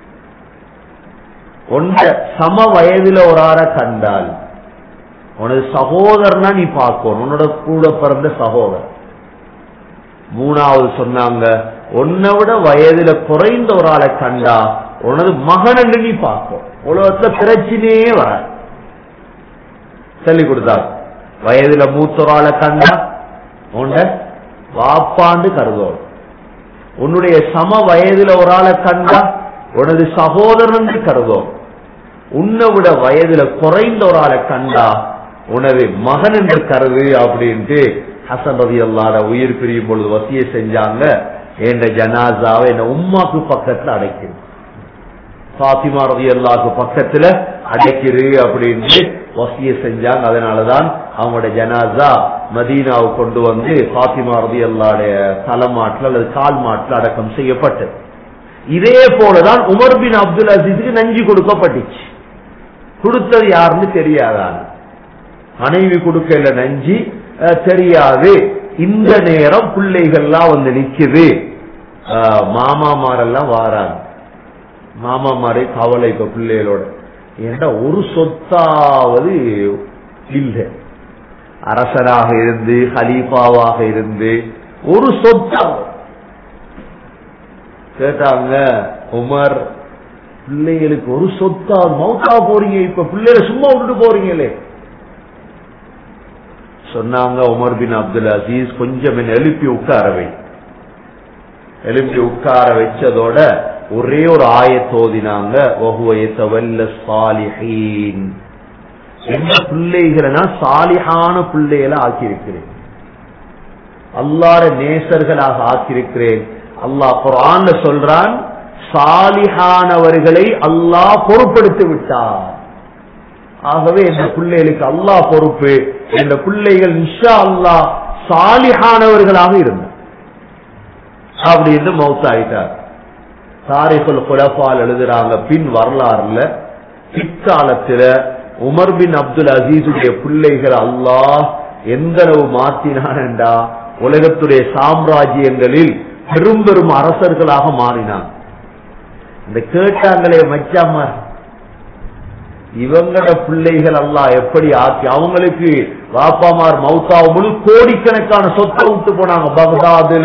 உன்ன சம வயதுல ஒரு ஆற கண்டால் உனது சகோதரனா நீ பார்க்கணும் உன்னோட கூட பிறந்த சகோதரன் மூணாவது சொன்னாங்க உன்னை விட வயதுல குறைந்த ஒரு ஆளை கண்டா உனது மகன் என்று நீ பார்க்கும் உலகத்துல பிரச்சனையே வர சொல்லி கொடுத்தார் வயதுல மூத்த ஒரு ஆளை கண்டா உன்ன வாப்பாண்டு கருதோம் உன்னுடைய சம வயதுல ஒரு ஆளை கண்டா உனது சகோதரன் என்று கருதோம் உன்னை விட வயதுல குறைந்த ஒரு ஆளை கண்டா உனது மகன் என்று கருது அப்படின்ட்டு ஹசன் ரவி அல்லாட உயிர் பிரியும் பொழுது வசிய செஞ்சாங்க என்ற ஜனாசாவை என்ன உம்மாக்கு பக்கத்துல அடைக்குது பாத்திமா ரவி அல்லாக்கு பக்கத்துல அடைக்கிறு அப்படின்னு வசிய செஞ்சாங்க அதனாலதான் அவங்களோட ஜனாசா மதீனாவை கொண்டு வந்து பாத்திமா ரவி அல்லாடைய தலைமாட்டில் அல்லது கால் மாட்டில் அடக்கம் செய்யப்பட்டது இதே போலதான் உமர் பின் அப்துல் அசீஸுக்கு நஞ்சு கொடுக்கப்பட்டுச்சு கொடுத்தது யாருன்னு தெரியாதான் மனைவி கொடுக்கல நஞ்சி தெரியாது இந்த நேரம் பிள்ளைகள்லாம் வந்து நிக்குது மாமாமாரெல்லாம் வாராங்க மாமாமாரே கவலை இப்ப பிள்ளைகளோட ஏன்னா ஒரு சொத்தாவது இல்லை அரசராக இருந்து ஹலீஃபாவாக இருந்து ஒரு சொத்தாவது கேட்டாங்க உமர் பிள்ளைகளுக்கு ஒரு சொத்தா மௌத்தா போறீங்க இப்ப பிள்ளைகளை சும்மா விட்டுட்டு போறீங்களே சொன்னாங்க உமர் பின் அப்துல் அசீஸ் கொஞ்சம் என்ன எழுப்பி உட்கார வை எழுப்பி உட்கார வச்சதோட ஒரே ஒரு ஆயத்தோதினாங்க என்ன பிள்ளைகளை சாலிஹான பிள்ளைகளை ஆக்கியிருக்கிறேன் அல்லார நேசர்களாக ஆக்கியிருக்கிறேன் அல்லாஹ் குரான்ல சொல்றான் சாலிஹானவர்களை அல்லாஹ் பொறுப்படுத்தி விட்டார் ஆகவே இந்த பிள்ளைகளுக்கு அல்லாஹ் பொறுப்பு இந்த பிள்ளைகள் நிஷா அல்லாஹ் சாலிஹானவர்களாக இருந்தார் அப்படின்னு மௌத்தாயிட்டார் தாரிகுல் குலபால் எழுதுறாங்க பின் வரலாறுல பிற்காலத்துல உமர் பின் அப்துல் அசீசுடைய பிள்ளைகள் அல்லாஹ் எந்த அளவு மாற்றினான்டா உலகத்துடைய சாம்ராஜ்யங்களில் பெரும் பெரும் அரசர்களாக மாறினான் இந்த கேட்டாங்களே மச்சாமா இவங்கட பிள்ளைகள் எல்லாம் எப்படி ஆக்கி அவங்களுக்கு வாப்பாமார் மௌத்தா முழு கோடிக்கணக்கான சொத்தை விட்டு போனாங்க பக்தாதுல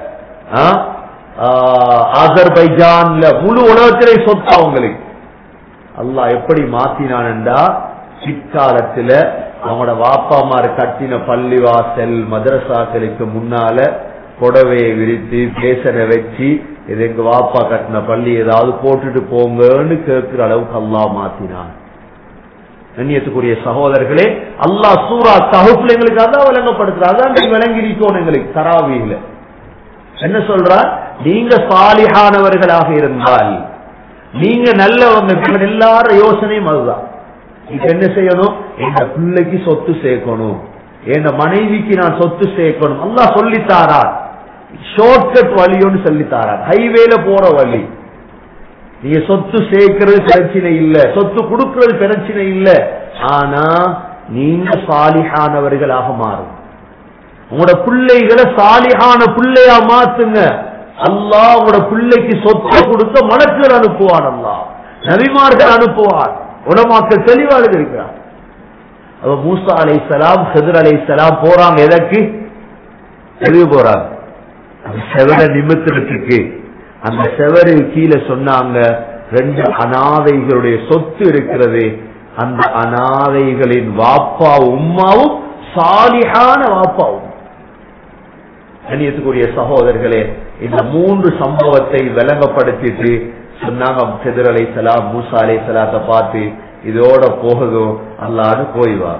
அசர்பைஜான்ல முழு உலகத்திலே சொத்து அவங்களுக்கு அல்லாஹ் எப்படி மாத்தினான்டா பிற்காலத்துல அவங்களோட வாப்பாமார் கட்டின பள்ளிவாசல் மதரசாக்களுக்கு முன்னால புடவையை விரித்து பேசனை வச்சு இது எங்க வாப்பா கட்டின பள்ளி ஏதாவது போட்டுட்டு போங்கன்னு கேட்கிற அளவுக்கு அல்லா மாத்தினான் கண்ணியத்துக்குரிய சகோதரர்களே அல்லாஹ் சூரா தகுப்புல எங்களுக்கு அதான் விளங்கப்படுத்துற அதான் நீங்க விளங்கி இருக்கணும் எங்களுக்கு தராவியில என்ன சொல்றார் நீங்க சாலிஹானவர்களாக இருந்தால் நீங்க நல்லவங்க எல்லாரும் யோசனையும் அதுதான் இப்ப என்ன செய்யணும் எங்க பிள்ளைக்கு சொத்து சேர்க்கணும் என் மனைவிக்கு நான் சொத்து சேர்க்கணும் அல்லா சொல்லித்தாரா ஷார்ட்கட் வழியோன்னு சொல்லித்தாரா ஹைவேல போற வழி நீங்க சொத்து சேர்க்கிறது பிரச்சனை இல்ல சொத்து கொடுக்கிறது பிரச்சனை இல்ல ஆனா நீங்க சாலிஹானவர்களாக மாறும் உங்களோட பிள்ளைகளை சாலிஹான பிள்ளையா மாத்துங்க அல்லாஹ் உங்களோட பிள்ளைக்கு சொத்தை கொடுக்க மலக்குகள் அனுப்புவான் அல்லா நபிமார்கள் அனுப்புவார் உடமாக்கள் தெளிவாக இருக்கிறார் அவ மூசா அலை சலாம் ஹெதர் அலை சலாம் போறாங்க எதற்கு எதுக்கு போறாங்க செவரை நிமித்திரத்துக்கு அந்த செவரு கீழே சொன்னாங்க ரெண்டு அனாதைகளுடைய சொத்து இருக்கிறது அந்த அனாதைகளின் வாப்பா உம்மாவும் சாலிஹான வாப்பாவும் கண்ணியத்துக்குரிய சகோதரர்களே இந்த மூன்று சம்பவத்தை விளங்கப்படுத்திட்டு சொன்னாங்க செதிர் அலை சலாம் மூசா அலை சலாத்தை பார்த்து இதோட போகுதும் அல்லான்னு போய்வா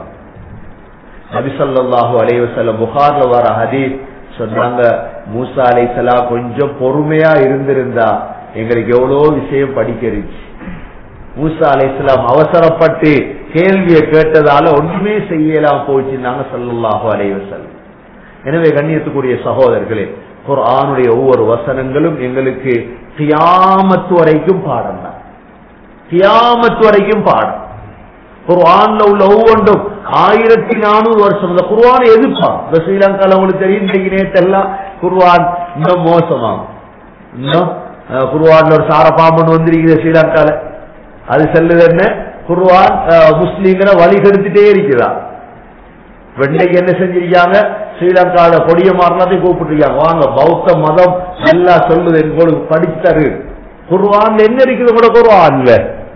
நபிசல்லாஹு அலைவசல்ல புகார்ல வர ஹதீஸ் சொன்னாங்க மூசா அலை சலா கொஞ்சம் பொறுமையா இருந்திருந்தா எங்களுக்கு எவ்வளவு விஷயம் படிக்கிறச்சு மூசா அலை சலாம் அவசரப்பட்டு கேள்வியை கேட்டதால ஒன்றுமே செய்யலாம் போச்சுன்னாங்க சல்லாஹு அலைவசல் எனவே கண்ணியத்துக்குரிய சகோதரர்களே குர்ஆனுடைய ஒவ்வொரு வசனங்களும் எங்களுக்கு கியாமத்து வரைக்கும் பாடம் தான் கியாமத்து வரைக்கும் பாடம் குர்ஆன்ல உள்ள ஒவ்வொன்றும் ஆயிரத்தி நானூறு வருஷம் இந்த குர்ஆன் எதிர்ப்பான் இந்த ஸ்ரீலங்கால உங்களுக்கு தெரியும் இன்னைக்கு நேற்றெல்லாம் குர்ஆன் இன்னும் மோசமாகும் இன்னும் குர்ஆன்ல ஒரு சார பாம்பன் வந்திருக்குது ஸ்ரீலங்கால அது செல்லுது என்ன குர்ஆன் முஸ்லீம்களை வழி கெடுத்துட்டே இருக்கிறார் வெண்டைக்கு என்ன செஞ்சிருக்காங்க ஸ்ரீலங்கால கொடிய மாறலாத்தையும் கூப்பிட்டுருக்காங்க வாங்க பௌத்த மதம் நல்லா சொல்லுது உங்களுக்கு படித்தாரு குருவான்ல என்ன இருக்குது கூட குருவான்ல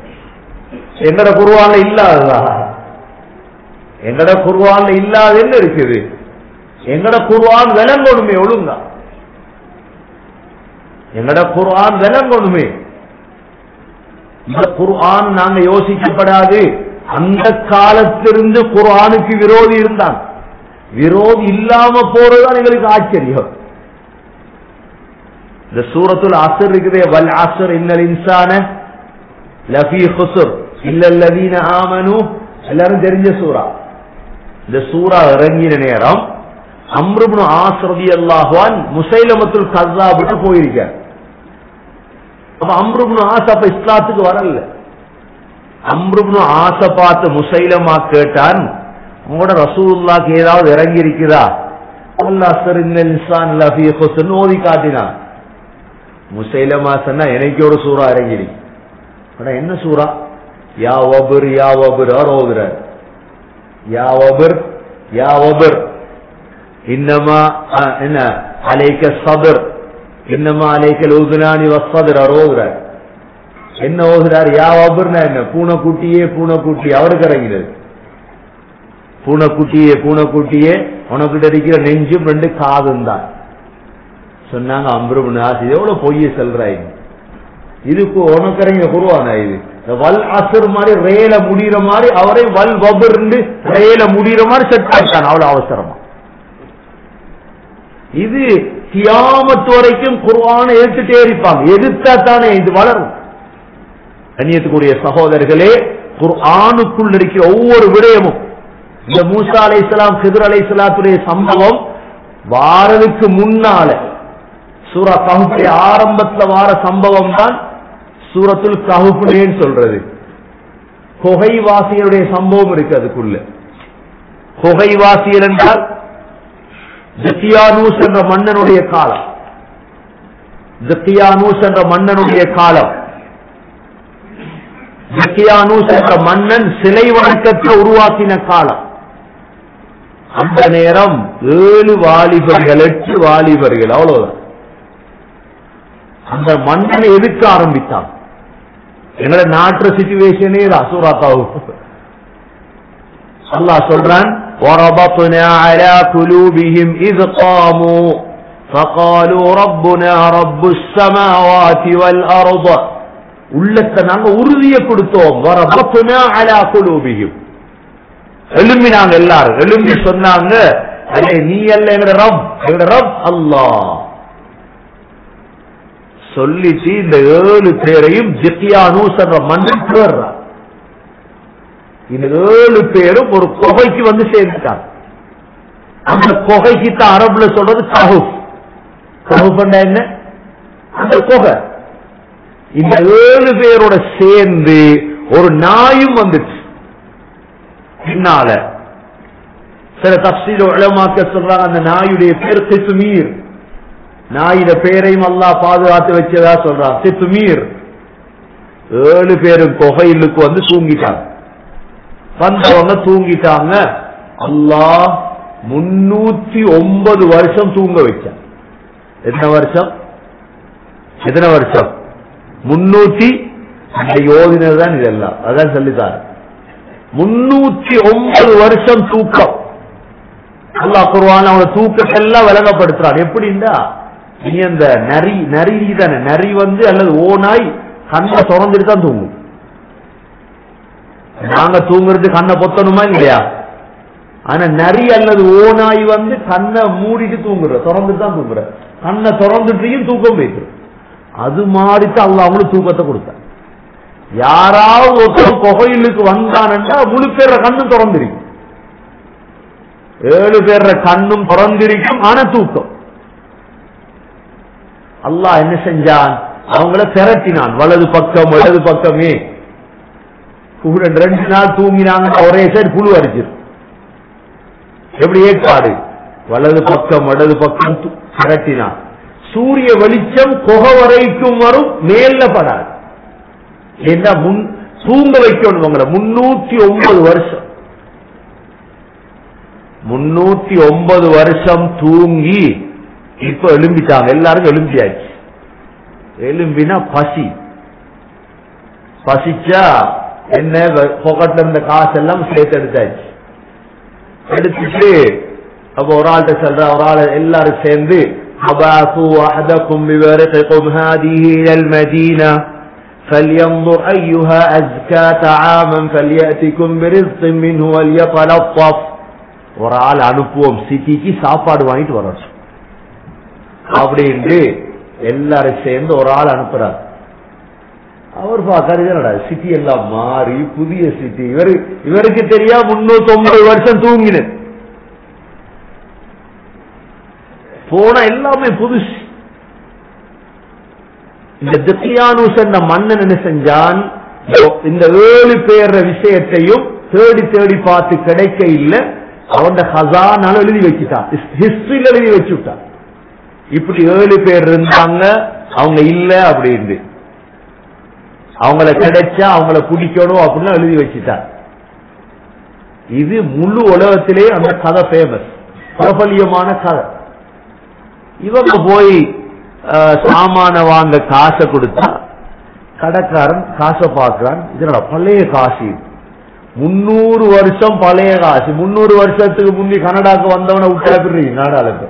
எங்கட குருவான்ல இல்லாததா எங்கட குருவான்ல இல்லாத என்ன இருக்குது எங்கட குருவான் விலங்கொணுமே ஒழுங்கா எங்கட குர்ஆன் விளங்கணுமே இந்த குர்ஆன் நாங்க யோசிக்கப்படாது அந்த காலத்திலிருந்து குர்ஆனுக்கு விரோதி இருந்தான் விரோதி இல்லாம போறதுதான் எங்களுக்கு ஆச்சரியம் இந்த சூரத்துல் அசர் இருக்குதே வல் அசர் இன்னல் இன்சான லஃபி ஹுசுர் இல்லல்லதீன ஆமனு எல்லாரும் தெரிஞ்ச சூரா இந்த சூரா இறங்கின நேரம் அம்ருப்னு ஆஸ்ரதி அல்லாஹ்வான் முசைலமத்துல் கஸாபுக்கு போயிருக்கார் அப்ப அம்ருப்னு ஆஸ் அப்ப இஸ்லாத்துக்கு வரல அம்ருப்னு ஆச பார்த்து முசைலமா கேட்டான் உங்களோட ரசூலுல்லாக்கு ஏதாவது இறங்கி இருக்குதா அல்லாஹ் சர் இன்னல் இன்சான் லஃபி ஹுசுர் ஓதி காட்டினான் முசைலமா சொன்னா எனக்கு ஒரு சூறா இறங்கிடி ஆனா என்ன சூறா யா வபுர் யா வபுர் அவர் ஓதுறார் யா வபுர் யா வபுர் இன்னமா அஹ், என்ன அலைக்க சபர் இன்னமா அலைக்கல் உதுனானி வசதர் அவர் ஓதுறார் என்ன ஓதுறார் யா வபுர்னா என்ன பூனைக்குட்டியே பூனைக்குட்டி அவருக்கு இறங்கிறது பூனைக்குட்டியே பூனைக்குட்டியே உனக்கிட்ட இருக்கிற நெஞ்சும் ரெண்டு காதும் தான் சொன்னாங்க அம்பருமனாஸ் இது எவ்வளவு பொய்ய சொல்றாய் இதுக்கு உனக்கறங்க குருவானா இது இந்த வல் அசர் மாதிரி ரேல முடிகிற மாதிரி அவரை வல் வபுர்ந்து ரேல முடிகிற மாதிரி செட் ஆயிட்டான் அவ்வளவு அவசரமா இது கியாமத்து வரைக்கும் குர்ஆனை ஏற்றுட்டே இருப்பாங்க எதிர்த்தா தானே இது வளரும் கண்ணியத்துக்குரிய சகோதரர்களே குர்ஆனுக்குள் இருக்கிற ஒவ்வொரு விடயமும் இந்த மூசா அலை இஸ்லாம் சிதர் அலை இஸ்லாத்துடைய சம்பவம் வாரதுக்கு முன்னால சூரா கஹுடைய ஆரம்பத்துல வார சம்பவம் தான் சூரத்துல் கஹுப்னேன்னு சொல்றது குகைவாசியருடைய சம்பவம் இருக்கு அதுக்குள்ள குகைவாசியர் என்றால் ஜக்கியானூஸ் என்ற மன்னனுடைய காலம் ஜக்கியானூஸ் என்ற மன்னனுடைய காலம் ஜக்கியானூஸ் என்ற மன்னன் சிலை வணக்கத்தை உருவாக்கின காலம் அந்த நேரம் ஏழு வாலிபர்கள் எட்டு வாலிபர்கள் அவ்வளவுதான் அந்த மன்னனை எதிர்க்க ஆரம்பித்தான் எங்களோட நாட்டு சிச்சுவேஷனே அசூராத்தாவும் அல்லாஹ் சொல்றான் وربطنا على قلوبهم إذ قاموا فقالوا ربنا رب السماوات والأرض உள்ளத்தை நாங்க உறுதியை கொடுத்தோம் வரபத்துனா அலா குலூபியும் எழும்பினாங்க எல்லாரும் எழும்பி சொன்னாங்க அல்லே நீ அல்ல எங்கட ரப் எங்கட ரப் அல்லாஹ் சொல்லிட்டு இந்த ஏழு பேரையும் ஜித்தியானூஸ் என்ற மன்னன் தேர்றான் இந்த ஏழு பேரும் ஒரு கொகைக்கு வந்து சேர்ந்துட்டாங்க அந்த கொகைக்கு தான் அரபுல சொல்றது கஹுப் கஹுப் என்ன அந்த கொகை இந்த ஏழு பேரோட சேர்ந்து ஒரு நாயும் வந்துச்சு பின்னால சில தப்சீல உளமாக்க சொல்றாங்க அந்த நாயுடைய பேர் சித்துமீர் நாயுட பேரையும் அல்லாஹ் பாதுகாத்து வச்சதா சொல்றான் சித்துமீர் ஏழு பேரும் கொகையிலுக்கு வந்து தூங்கிட்டாங்க வந்தவங்க தூங்கிட்டாங்க அல்லாஹ் முன்னூத்தி ஒன்பது வருஷம் தூங்க வச்சான் எத்தனை வருஷம் எத்தனை வருஷம் முன்னூத்தி அந்த யோகினர் தான் இதெல்லாம் அதான் சொல்லித்தார் முன்னூத்தி ஒன்பது வருஷம் தூக்கம் அல்லாஹ் குருவான் அவன தூக்கத்தை எல்லாம் விளங்கப்படுத்துறான் எப்படின்னா நீ அந்த நரி நரி தானே நரி வந்து அல்லது ஓனாய் கண்ணை திறந்துட்டு தான் தூங்கும் நாங்க தூங்குறது கண்ணை பொத்தணுமா இல்லையா ஆனா நரி அல்லது ஓனாய் வந்து கண்ணை மூடிட்டு தூங்குற திறந்துட்டு தான் தூங்குற கண்ணை திறந்துட்டையும் தூக்கம் போயிட்டு அது மாறிட்டு அல்ல அவங்களுக்கு தூக்கத்தை கொடுத்த யாராவது ஒருத்தர் கொகையிலுக்கு வந்தானண்டா முழு பேர கண்ணும் திறந்திருக்கும் ஏழு பேர கண்ணும் திறந்திருக்கும் ஆனா தூக்கம் அல்லாஹ் என்ன செஞ்சான் அவங்கள திரட்டினான் வலது பக்கம் இடது பக்கமே கூட ரெண்டு நாள் தூங்கினாங்க ஒரே சைடு புழு அடிச்சிரு எப்படி ஏற்பாடு வலது பக்கம் இடது பக்கம் து- திரட்டினான் சூரிய வெளிச்சம் குகை வரைக்கும் வரும் மேல படாது என்ன முன் தூங்க வைக்கணும் உங்களை முன்னூத்தி ஒன்பது வருஷம் முன்னூத்தி ஒன்பது வருஷம் தூங்கி இப்ப எழும்பிட்டாங்க எல்லாரும் எழும்பியாச்சு எலும்பினா பசி பசிச்சா என்ன பொக்கெட்ல இருந்த காசு எல்லாம் சேர்த்து எடுத்தாச்சு எடுத்துட்டு அப்ப ஒரு ஆள்கிட்ட சொல்ற ஒரு ஆள் எல்லாரும் சேர்ந்து أبعثوا أحدكم بورقكم هذه إلى المدينة فلينظر أيها أزكى طعاما فليأتكم برزق منه وليتلطف ஒரு ஆள் அனுப்புவோம் சிட்டிக்கு சாப்பாடு வாங்கிட்டு வரட்டும் அப்படின்ட்டு எல்லாரும் சேர்ந்து ஒரு ஆள் அனுப்புறார் அவர் பார்க்கறது சிட்டி எல்லாம் மாறி புதிய சிட்டி இவரு இவருக்கு தெரியா முன்னூத்தி ஒன்பது வருஷம் தூங்கினது போன எல்லாமே புதுசு இந்த தித்தியானூஸ் என்ற மன்னன் என்ன செஞ்சான் இந்த ஏழு பேர விஷயத்தையும் தேடி தேடி பார்த்து கிடைக்க இல்லை அவன் ஹசானால எழுதி வச்சுட்டான் ஹிஸ்டரியில் எழுதி வச்சுட்டான் இப்படி ஏழு பேர் இருந்தாங்க அவங்க இல்ல அப்படின்னு அவங்கள கிடைச்சா அவங்கள பிடிக்கணும் அப்படின்னு எழுதி வச்சுட்டார் இது முழு உலகத்திலே அந்த கதை ஃபேமஸ் பிரபலியமான கதை இவங்க போய் அஹ், சாமான வாங்க காசை கொடுத்தா கடைக்காரன் காசை பார்க்கிறான் இதனோட பழைய காசு இது. முன்னூறு வருஷம் பழைய காசு முன்னூறு வருஷத்துக்கு முந்தி கனடாக்கு வந்தவனை விட்டா எப்படி நாடால இப்ப?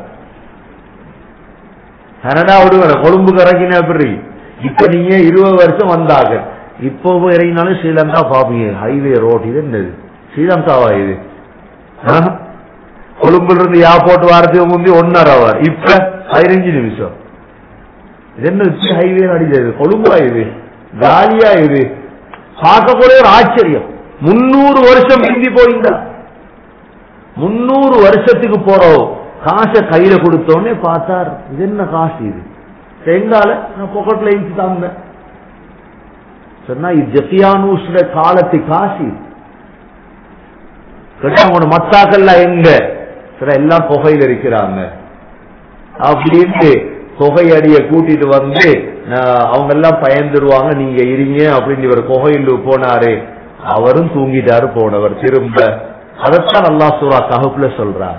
கனடா விடுவன கொழும்பு கறக்கினா எப்படி இப்ப நீங்க இருபது வருஷம் வந்தாங்க இப்போ இறங்கினாலும் ஸ்ரீலங்கா பாப்பீங்க ஹைவே ரோட் இது என்னது ஸ்ரீலங்காவா இது ஆஹ்? கொழும்புல இருந்து ஏர்போர்ட் வாரத்துக்கு முந்தி ஒன்னரை அவர் இப்ப பதினஞ்சு நிமிஷம் இது என்ன இப்படி ஹைவே அடிச்சது கொழும்பா இது காலியா இது பார்க்கக்கூடிய ஒரு ஆச்சரியம் முன்னூறு வருஷம் மிந்தி போயிருந்தா முன்னூறு வருஷத்துக்கு போறோம் காசை கையில கொடுத்தோடனே பார்த்தார் இது என்ன காசு இது எங்கால நான் பொக்கெட்ல இருந்து தாங்க சொன்னா இது ஜெஃபியானூஸ்ல காலத்து காசு இது. கேட்டா உங்களோட மத்தாக்கள்லாம் எங்க சரி எல்லாம் புகையில இருக்கிறாங்க அப்படின்ட்டு புகையடிய கூட்டிட்டு வந்து நான் அவங்க எல்லாம் பயந்துருவாங்க நீங்க இருங்க அப்படின்னு இவர் புகையில் போனாரு அவரும் தூங்கிட்டாரு போனவர் திரும்ப அதைத்தான் அல்லா சூரா கஹப்ல சொல்றார்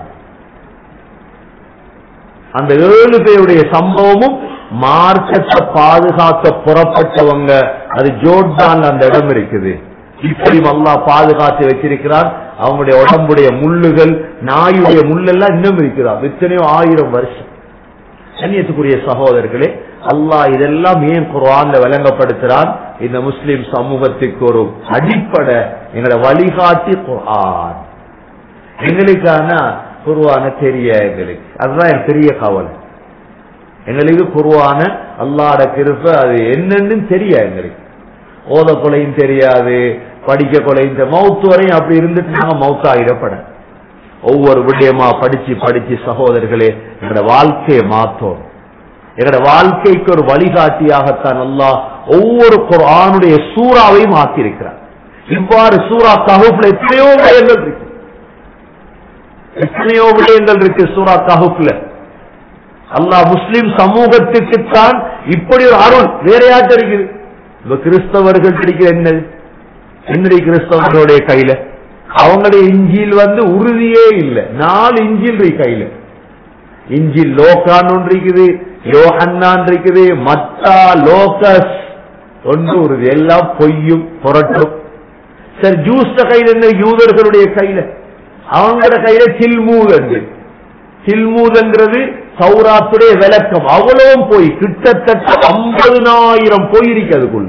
அந்த ஏழு பேருடைய சம்பவமும் மார்க்கத்தை பாதுகாக்க புறப்பட்டவங்க அது ஜோர்டான் அந்த இடம் இருக்குது இப்படி அல்லாஹ் பாதுகாத்து வச்சிருக்கிறார் அவங்களுடைய உடம்புடைய முள்ளுகள் நாயுடைய முள்ளெல்லாம் இன்னும் இருக்கிறார் எத்தனையோ ஆயிரம் வருஷம் கண்ணியத்துக்குரிய சகோதரர்களே அல்லாஹ் இதெல்லாம் ஏன் குர்ஆன்ல விளங்கப்படுத்துறான் இந்த முஸ்லிம் சமூகத்துக்கு ஒரு அடிப்படை எங்களோட வழிகாட்டி குர்ஆன் எங்களுக்கான குர்ஆன தெரிய எங்களுக்கு அதுதான் என் பெரிய கவலை எங்களுக்கு குர்ஆன அல்லாட கிருப்ப அது என்னன்னு தெரிய எங்களுக்கு ஓத கொலையும் தெரியாது படிக்க கொலையும் தெ- மௌத்து வரையும் அப்படி இருந்துட்டு நாங்க மௌத்தாயிடப்பட ஒவ்வொரு விடயமா படிச்சு படிச்சு சகோதரர்களே எங்களோட வாழ்க்கையை மாத்தோம் எங்களோட வாழ்க்கைக்கு ஒரு வழிகாட்டியாகத்தான் அல்லாஹ் ஒவ்வொரு குர்ஆனுடைய சூறாவையும் ஆக்கியிருக்கிறார் இவ்வாறு சூரா தகுப்புல எத்தனையோ விடயங்கள் இருக்கு எத்தனையோ விடயங்கள் இருக்கு சூரா தகுப்புல அல்லாஹ் முஸ்லிம் சமூகத்துக்குத்தான் இப்படி ஒரு அருள் வேற யார்ட்ட இருக்குது இப்ப கிறிஸ்தவர்கள் கிடைக்கிற என்னது என்னுடைய கிறிஸ்தவர்களுடைய கையில அவங்களுடைய இஞ்சில் வந்து உறுதியே இல்லை நாலு இஞ்சில் இருக்கு கையில இஞ்சில் லோகான் ஒன்று இருக்குது யோஹன்னான் இருக்குது மத்தா லோகஸ் ஒன்று உறுதி எல்லாம் பொய்யும் புரட்டும் சரி ஜூஸ்ட கையில என்ன யூதர்களுடைய கையில அவங்களோட கையில தில்மூதன் தில்மூதங்கிறது சௌராத்துடைய விளக்கம் அவ்வளவும் போய் கிட்டத்தட்ட ஐம்பதுனாயிரம் பொய் இருக்கு அதுக்குள்ள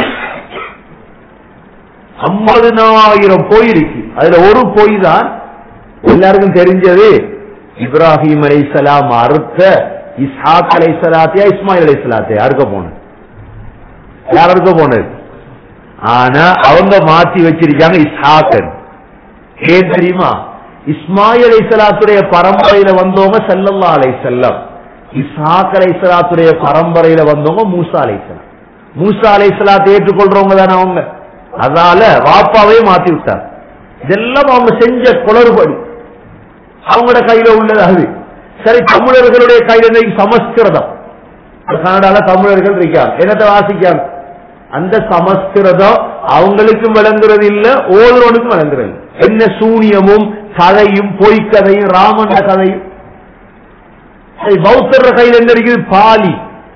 ஐம்பதுனாயிரம் பொய் இருக்கு அதுல ஒரு பொய் தான் எல்லாருக்கும் தெரிஞ்சது இப்ராஹிம் அலைசலாம் அறுத்த இஸ்ஹாக் அலைசலாத்தையா இஸ்மாயில் அலைசலாத்தையா அறுக்க போனது யார் அறுக்க போனது ஆனா அவங்க மாத்தி வச்சிருக்காங்க இஸ்ஹாக்கன் ஏன் தெரியுமா இஸ்மாயில் அலைசலாத்துடைய பரம்பரையில வந்தவங்க செல்லல்லா அலை செல்லம் இஸ்ஹாக் அலைசலாத்துடைய பரம்பரையில வந்தவங்க மூசா அலைசலாம் மூசா அலைசலாத்தை ஏற்றுக்கொள்றவங்க தானே அவங்க அதால வாப்பாவே மாத்தி விட்டார் இதெல்லாம் அவங்க செஞ்ச குளறுபடி அவங்களோட கையில உள்ளது அது சரி தமிழர்களுடைய கையில இன்னைக்கு சமஸ்கிருதம் கனடால தமிழர்கள் இருக்காங்க என்னத்தை வாசிக்காங்க அந்த சமஸ்கிருதம் அவங்களுக்கும் விளங்குறது இல்ல ஓதுறவனுக்கும் விளங்குறது இல்ல. என்ன சூனியமும் கதையும் பொய்க்கதையும் ராமன் கதையும் சரி, பௌத்தர் கையில் என்ன இருக்குது பாலி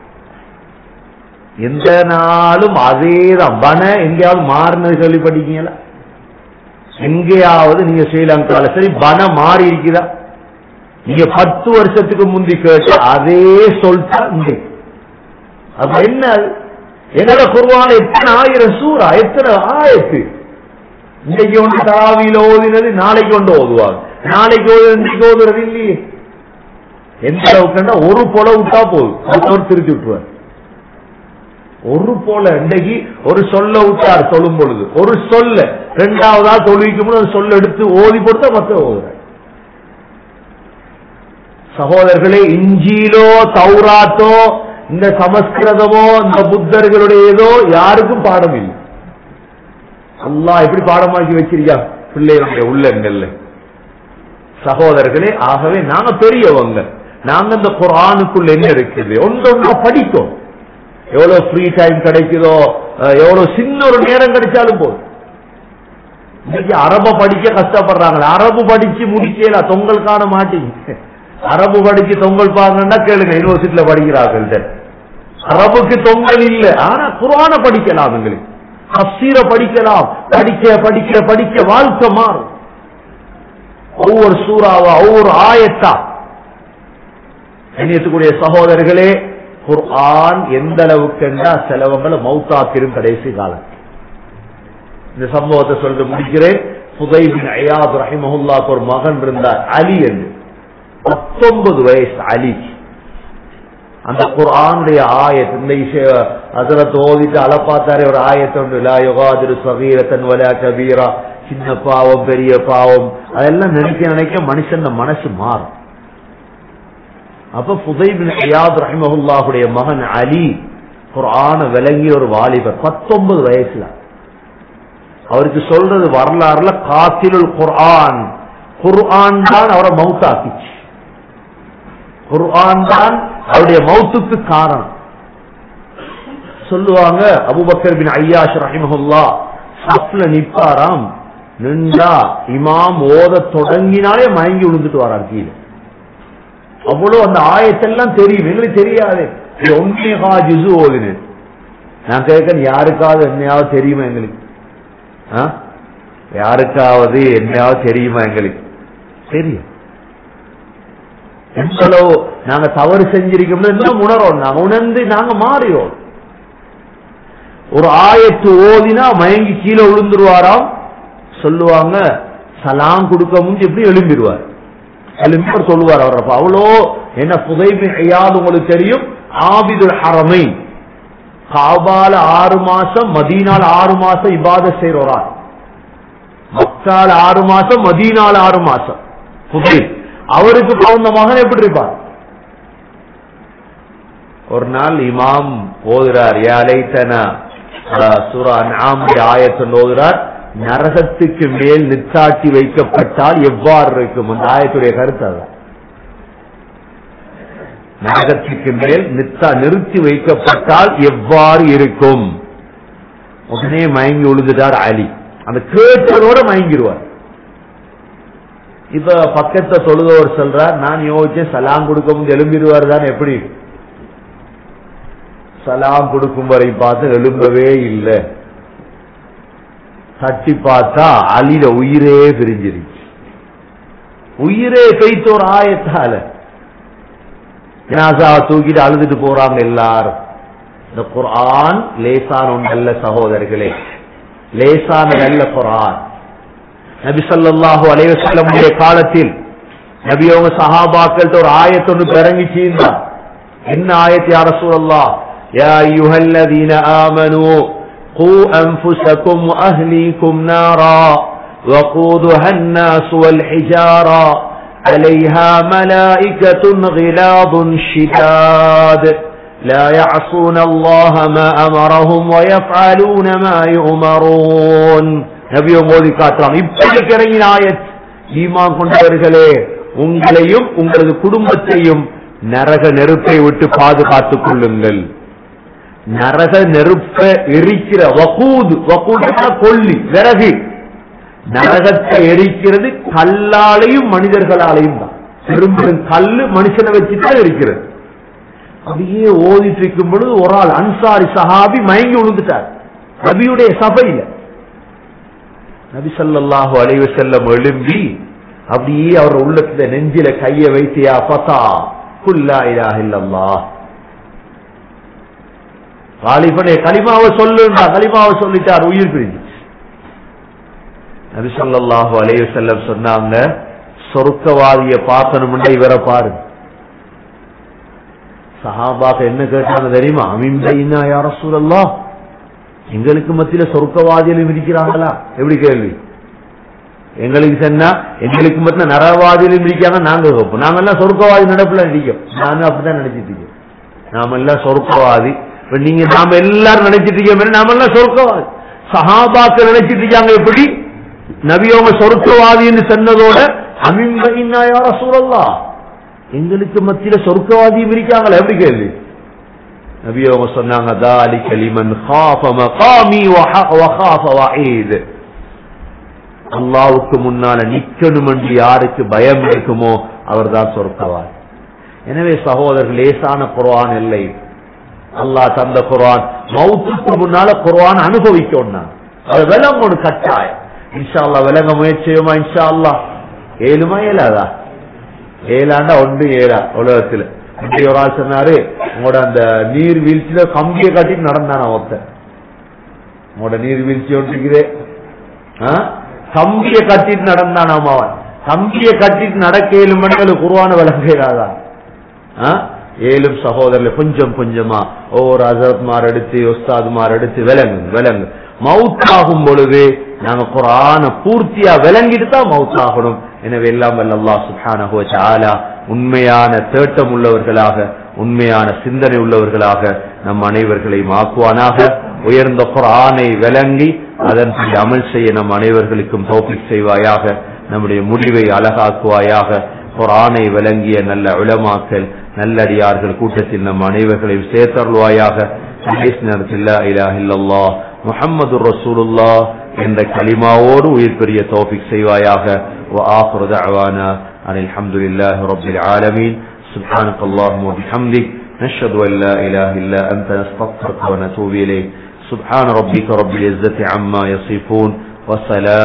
எந்த நாளும் அதேதான் பன எங்கேயாவது மாறினது கேள்விப்பட்டீங்களா எங்கேயாவது நீங்க ஸ்ரீலங்கால சரி பன மாறி இருக்குதா நீங்க பத்து வருஷத்துக்கு முந்தி கேட்டு அதே சொல்லிட்டா இங்கே அப்ப என்ன அது? என்னோட குருவான எத்தனை ஆயிரம் சூறா எத்தனை ஆயத்து இன்னைக்கு ஒன்று தராவியில ஓதினது நாளைக்கு ஒன்று ஓதுவாங்க நாளைக்கு ஓதுறது இன்னைக்கு ஓதுறது இல்லையே எந்த அளவுக்குன்னா ஒரு பொல விட்டா போதும் அடுத்தவர் திருத்தி விட்டுருவார் ஒரு போல இன்னைக்கு ஒரு சொல்ல விட்டார் சொல்லும் பொழுது ஒரு சொல்ல ரெண்டாவதா தொழுவிக்கும் போது அந்த சொல்ல எடுத்து ஓதி போட்டு மத்த ஓதுறார் சகோதரர்களே இஞ்சியிலோ தௌராத்தோ இந்த சமஸ்கிருதமோ இந்த புத்தர்களுடையதோ யாருக்கும் பாடம் இல்லை அல்லாஹ் எப்படி பாடமாக்கி வச்சிருக்கான் பிள்ளைகளுடைய உள்ளங்கள்ல சகோதரர்களே ஆகவே நாங்க பெரியவங்க நாங்க இந்த குரானுக்குள்ள என்ன இருக்குது ஒன்றொன்னா படிக்கும் எவ்வளவு ஃப்ரீ டைம் கிடைக்குதோ அஹ், எவ்வளவு சின்ன ஒரு நேரம் கிடைச்சாலும் போதும் இன்னைக்கு அரப படிக்க கஷ்டப்படுறாங்க அரபு படிச்சு முடிக்கல தொங்கல் காண மாட்டீங்க அரபு படிச்சு தொங்கல் பாருங்கன்னா கேளுங்க யூனிவர்சிட்டியில படிக்கிறார்கள் அரபுக்கு தொங்கல் இல்ல ஆனா குரான படிக்கலாம் எங்களுக்கு தப்சீர படிக்கலாம் படிக்க படிக்க படிக்க வாழ்க்கை மாறும் ஒவ்வொரு சூறாவா ஒவ்வொரு ஆயத்தா எண்ணியத்துக்குரிய சகோதரர்களே குர்ஆன் எந்த அளவுக்கு செலவங்களை மௌத்தாக்கிரும் கடைசி காலம் இந்த சம்பவத்தை சொல்லிட்டு முடிக்கிறேன் புதைபின் அயாத் ரஹிமஹுல்லாக்கு ஒரு மகன் இருந்தார் அலி என்று பத்தொன்பது வயசு அலி அந்த குர்ஆனுடைய ஆயத் இந்த அதிரத்தை ஓதிட்டு அளப்பாத்தாரே ஒரு ஆயத்தை உண்டு லா யுகாதிரு சகீரத்தன் வலா கபீரா சின்ன பாவம் பெரிய பாவம் அதெல்லாம் நினைக்க நினைக்க மனுஷன் மனசு மாறும் அப்ப புதைபின் அயாத் ரஹிமஹுல்லாஹுடைய மகன் அலி குர்ஆன விளங்கிய ஒரு வாலிபர் பத்தொன்பது வயசுல அவருக்கு சொல்றது வரலாறுல காத்திலுல் குர்ஆன் குர்ஆன் தான் அவரை மவுத்தாக்கிச்சு குர்ஆன் தான் அவருடைய மௌத்துக்கு காரணம் சொல்லுவாங்க அபுபக்கர் பின் ஐயாஷ் ரஹிமஹுல்லா சப்ல நிப்பாராம் நின்றா இமாம் ஓத தொடங்கினாலே மயங்கி விழுந்துட்டு வரார் கீழே அவ்வளவு அந்த ஆயத்தெல்லாம் தெரியும் எங்களுக்கு தெரியாது இது ஒன்னேகா ஜிசு ஓதுனு நான் கேட்க யாருக்காவது என்னையாவது தெரியுமா எங்களுக்கு ஆ? யாருக்காவது என்னையாவது தெரியுமா எங்களுக்கு தெரியும் எந்த அளவு நாங்க தவறு செஞ்சிருக்கோம் இன்னும் உணரோம் நாங்க உணர்ந்து நாங்க மாறியோம் ஒரு ஆயத்து ஓதினா மயங்கி கீழே விழுந்துருவாராம் சொல்லுவாங்க சலாம் கொடுக்க முடிஞ்சு எப்படி எழும்பிடுவார் எழும்பி சொல்லுவார் அவர் அப்ப அவ்வளோ என்ன புதைமை ஐயாது உங்களுக்கு தெரியும் ஆபிதுல் ஹரமை காபால ஆறு மாசம் மதீனால ஆறு மாசம் இபாத செய்யறார் மக்கால ஆறு மாசம் மதீனால ஆறு மாசம் புதை அவருக்கு பிறந்த மகன் எப்படி இருப்பார் ஒரு நாள் இமாம் ஓதுறார் யாலைத்தன சூரா அன்ஆமுடைய ஆயத்தில் ஓதுறார் நரகத்துக்கு மேல் நிச்சாட்டி வைக்கப்பட்டால் எவ்வாறு இருக்கும் அந்த ஆயத்துடைய கருத்து அதான் நரகத்துக்கு மேல் நித்தா நிறுத்தி வைக்கப்பட்டால் எவ்வாறு இருக்கும் உடனே மயங்கி விழுந்துட்டார் அலி அந்த கேட்டதோட மயங்கிடுவார் இப்ப பக்கத்தை தொழுதவர் சொல்றார் நான் யோசிச்சேன் சலாம் கொடுக்கும் எழும்பிடுவார் தான் எப்படி சலாம் கொடுக்கும் வரை பார்த்து எழும்பவே இல்லை தட்டி பார்த்தா அலில உயிரே பிரிஞ்சிருச்சு உயிரே பெய்த்த ஒரு ஆயத்தால ஜனாசாவை தூக்கிட்டு அழுதுட்டு போறாங்க எல்லாரும் இந்த குர்ஆன் லேசான ஒன்றல்ல சகோதரர்களே லேசான நல்ல குர்ஆன் நபி ஸல்லல்லாஹு அலைஹி வஸல்லமுடைய காலத்தில் நபி அவங்க சஹாபாக்கள்ட்ட ஒரு ஆயத்தொன்னு இறங்கி சீந்தா என்ன ஆயத்து யா ரசூலல்லாஹ் யா அய்யுஹல்லதீன ஆமனூ قوا أنفسكم وأهليكم نارا وقودها الناس والحجارة عليها ملائكة غلاظ شداد لا يعصون الله ما أمرهم ويفعلون ما يؤمرون நபியும் மோதி காட்டுறான் இப்படி இறங்கின ஆயத் ஈமான் கொண்டவர்களே உங்களையும் உங்களது குடும்பத்தையும் நரக நெருப்பை விட்டு பாதுகாத்துக் கொள்ளுங்கள் நரக நெருப்ப எரிக்கிற வகூது வகூதுனா கொல்லி விறகு நரகத்தை எரிக்கிறது கல்லாலையும் மனிதர்களாலையும் தான் பெரும்பெரும் கல்லு மனுஷனை வச்சுதான் எரிக்கிறது அப்படியே ஓதிட்டு இருக்கும் பொழுது ஒரு ஆள் அன்சாரி சஹாபி மயங்கி விழுந்துட்டார் நபியுடைய சபையில நபி ஸல்லல்லாஹு அலைஹி வஸல்லம் எழும்பி அப்படியே அவர் உள்ளத்துல நெஞ்சில கைய வைத்தியா பதா குல்லா இலாஹ இல்லல்லாஹ் வாலிபனே கலிமாவை சொல்லுண்டா கலிமாவை சொல்லிட்டார் உயிர் பிரிஞ்சு நபி ஸல்லல்லாஹு அலைஹி வஸல்லம் சொன்னாங்க சொர்க்கவாதிய பார்க்கணும்னா இவரை பாருங்க சஹாபாக என்ன கேட்டாங்க தெரியுமா அமிம்பைனா யார சூழல்லா எங்களுக்கு மத்தியில சொர்க்கவாதியிலும் இருக்கிறாங்களா எப்படி கேள்வி எங்களுக்கு சொன்னா எங்களுக்கு மத்தியில நரவாதியிலும் இருக்காங்க நாங்க கேட்போம் நாம எல்லாம் சொர்க்கவாதி நடப்புல நினைக்கும் நானும் அப்படிதான் நினைச்சிட்டு இருக்கேன் நாம எல்லாம் சொர்க்கவாதி இப்ப நீங்க நாம எல்லாரும் நினைச்சிட்டு இருக்கோம் நாம எல்லாம் சொர்க்கவாதி சஹாபாக்கள் நினைச்சிட்டு இருக்காங்க எப்படி நபியோங்க சொர்க்கவாதி என்று சொன்னதோட அமிம்பைனா யார சூழல்லா எங்களுக்கு மத்தியில சொர்க்கவாதியும் இருக்காங்களா எப்படி கேள்வி நபி அவங்க சொன்னாங்க ذَلِكَ لِمَنْ خَافَ مَقَامِي وَخَافَ وَعِيدِ அல்லாவுக்கு முன்னால நிக்கணும் என்று யாருக்கு பயம் இருக்குமோ அவர்தான் சொர்க்கவான் எனவே சகோதரர்கள் லேசான குர்ஆன் இல்லை அல்லாஹ் தந்த குர்ஆன் மௌத்துக்கு முன்னால குர்ஆன் அனுபவிக்கணும் அது விளங்க கட்டாயம் இன்ஷா அல்லாஹ் விளங்க முயற்சி செய்யுமா இன்ஷா அல்லாஹ் ஏழுமா ஏழாதா ஏழாண்டா ஒன்று ஏழா உலகத்துல இப்படி ஒரு ஆள் சொன்னாரு உங்களோட அந்த நீர் வீழ்ச்சியில கம்பியை கட்டிட்டு நடந்தானா ஒருத்தன் உங்களோட நீர் வீழ்ச்சி ஒன்றுக்குதே கம்பியை கட்டிட்டு நடந்தானாம் அவன் கம்பியை கட்டிட்டு நடக்க ஏழு மணிகள் குருவான விளங்குகிறாதா ஏழும் சகோதரர்கள் கொஞ்சம் கொஞ்சமா ஒவ்வொரு அசரத்மார் எடுத்து உஸ்தாதுமார் எடுத்து விலங்கு விலங்கு மவுத்தாகும் பொழுது நாங்க குரான பூர்த்தியா விளங்கிட்டு தான் மவுத்தாகணும் எனவே எல்லாம் வல்ல அல்லாஹ் சுப்ஹானஹு வ தஆலா உண்மையான தேட்டம் உள்ளவர்களாக உண்மையான சிந்தனை உள்ளவர்களாக நம் அனைவர்களையும் ஆக்குவானாக உயர்ந்த குரானை விளங்கி அதன்படி அமல் செய்ய நம் அனைவர்களுக்கும் தௌபிக் செய்வாயாக நம்முடைய முடிவை அழகாக்குவாயாக குரானை விளங்கிய நல்ல உளமாக்கல் நல்லடியார்கள் கூட்டத்தில் நம் அனைவர்களையும் சேர்த்தருள்வாயாக கடைசி நேரத்தில் லா இலாஹ இல்லல்லாஹ் முஹம்மது ரசூலுல்லா என்ற கலிமாவோடு உயிர் பெரிய தௌபிக் செய்வாயாக وآخر دعوانا أن الحمد لله رب العالمين سبحانك اللهم وبحمدك نشهد أن لا إله إلا أنت نستغفرك ونتوب إليك سبحان ربك رب العزة عما يصفون وسلام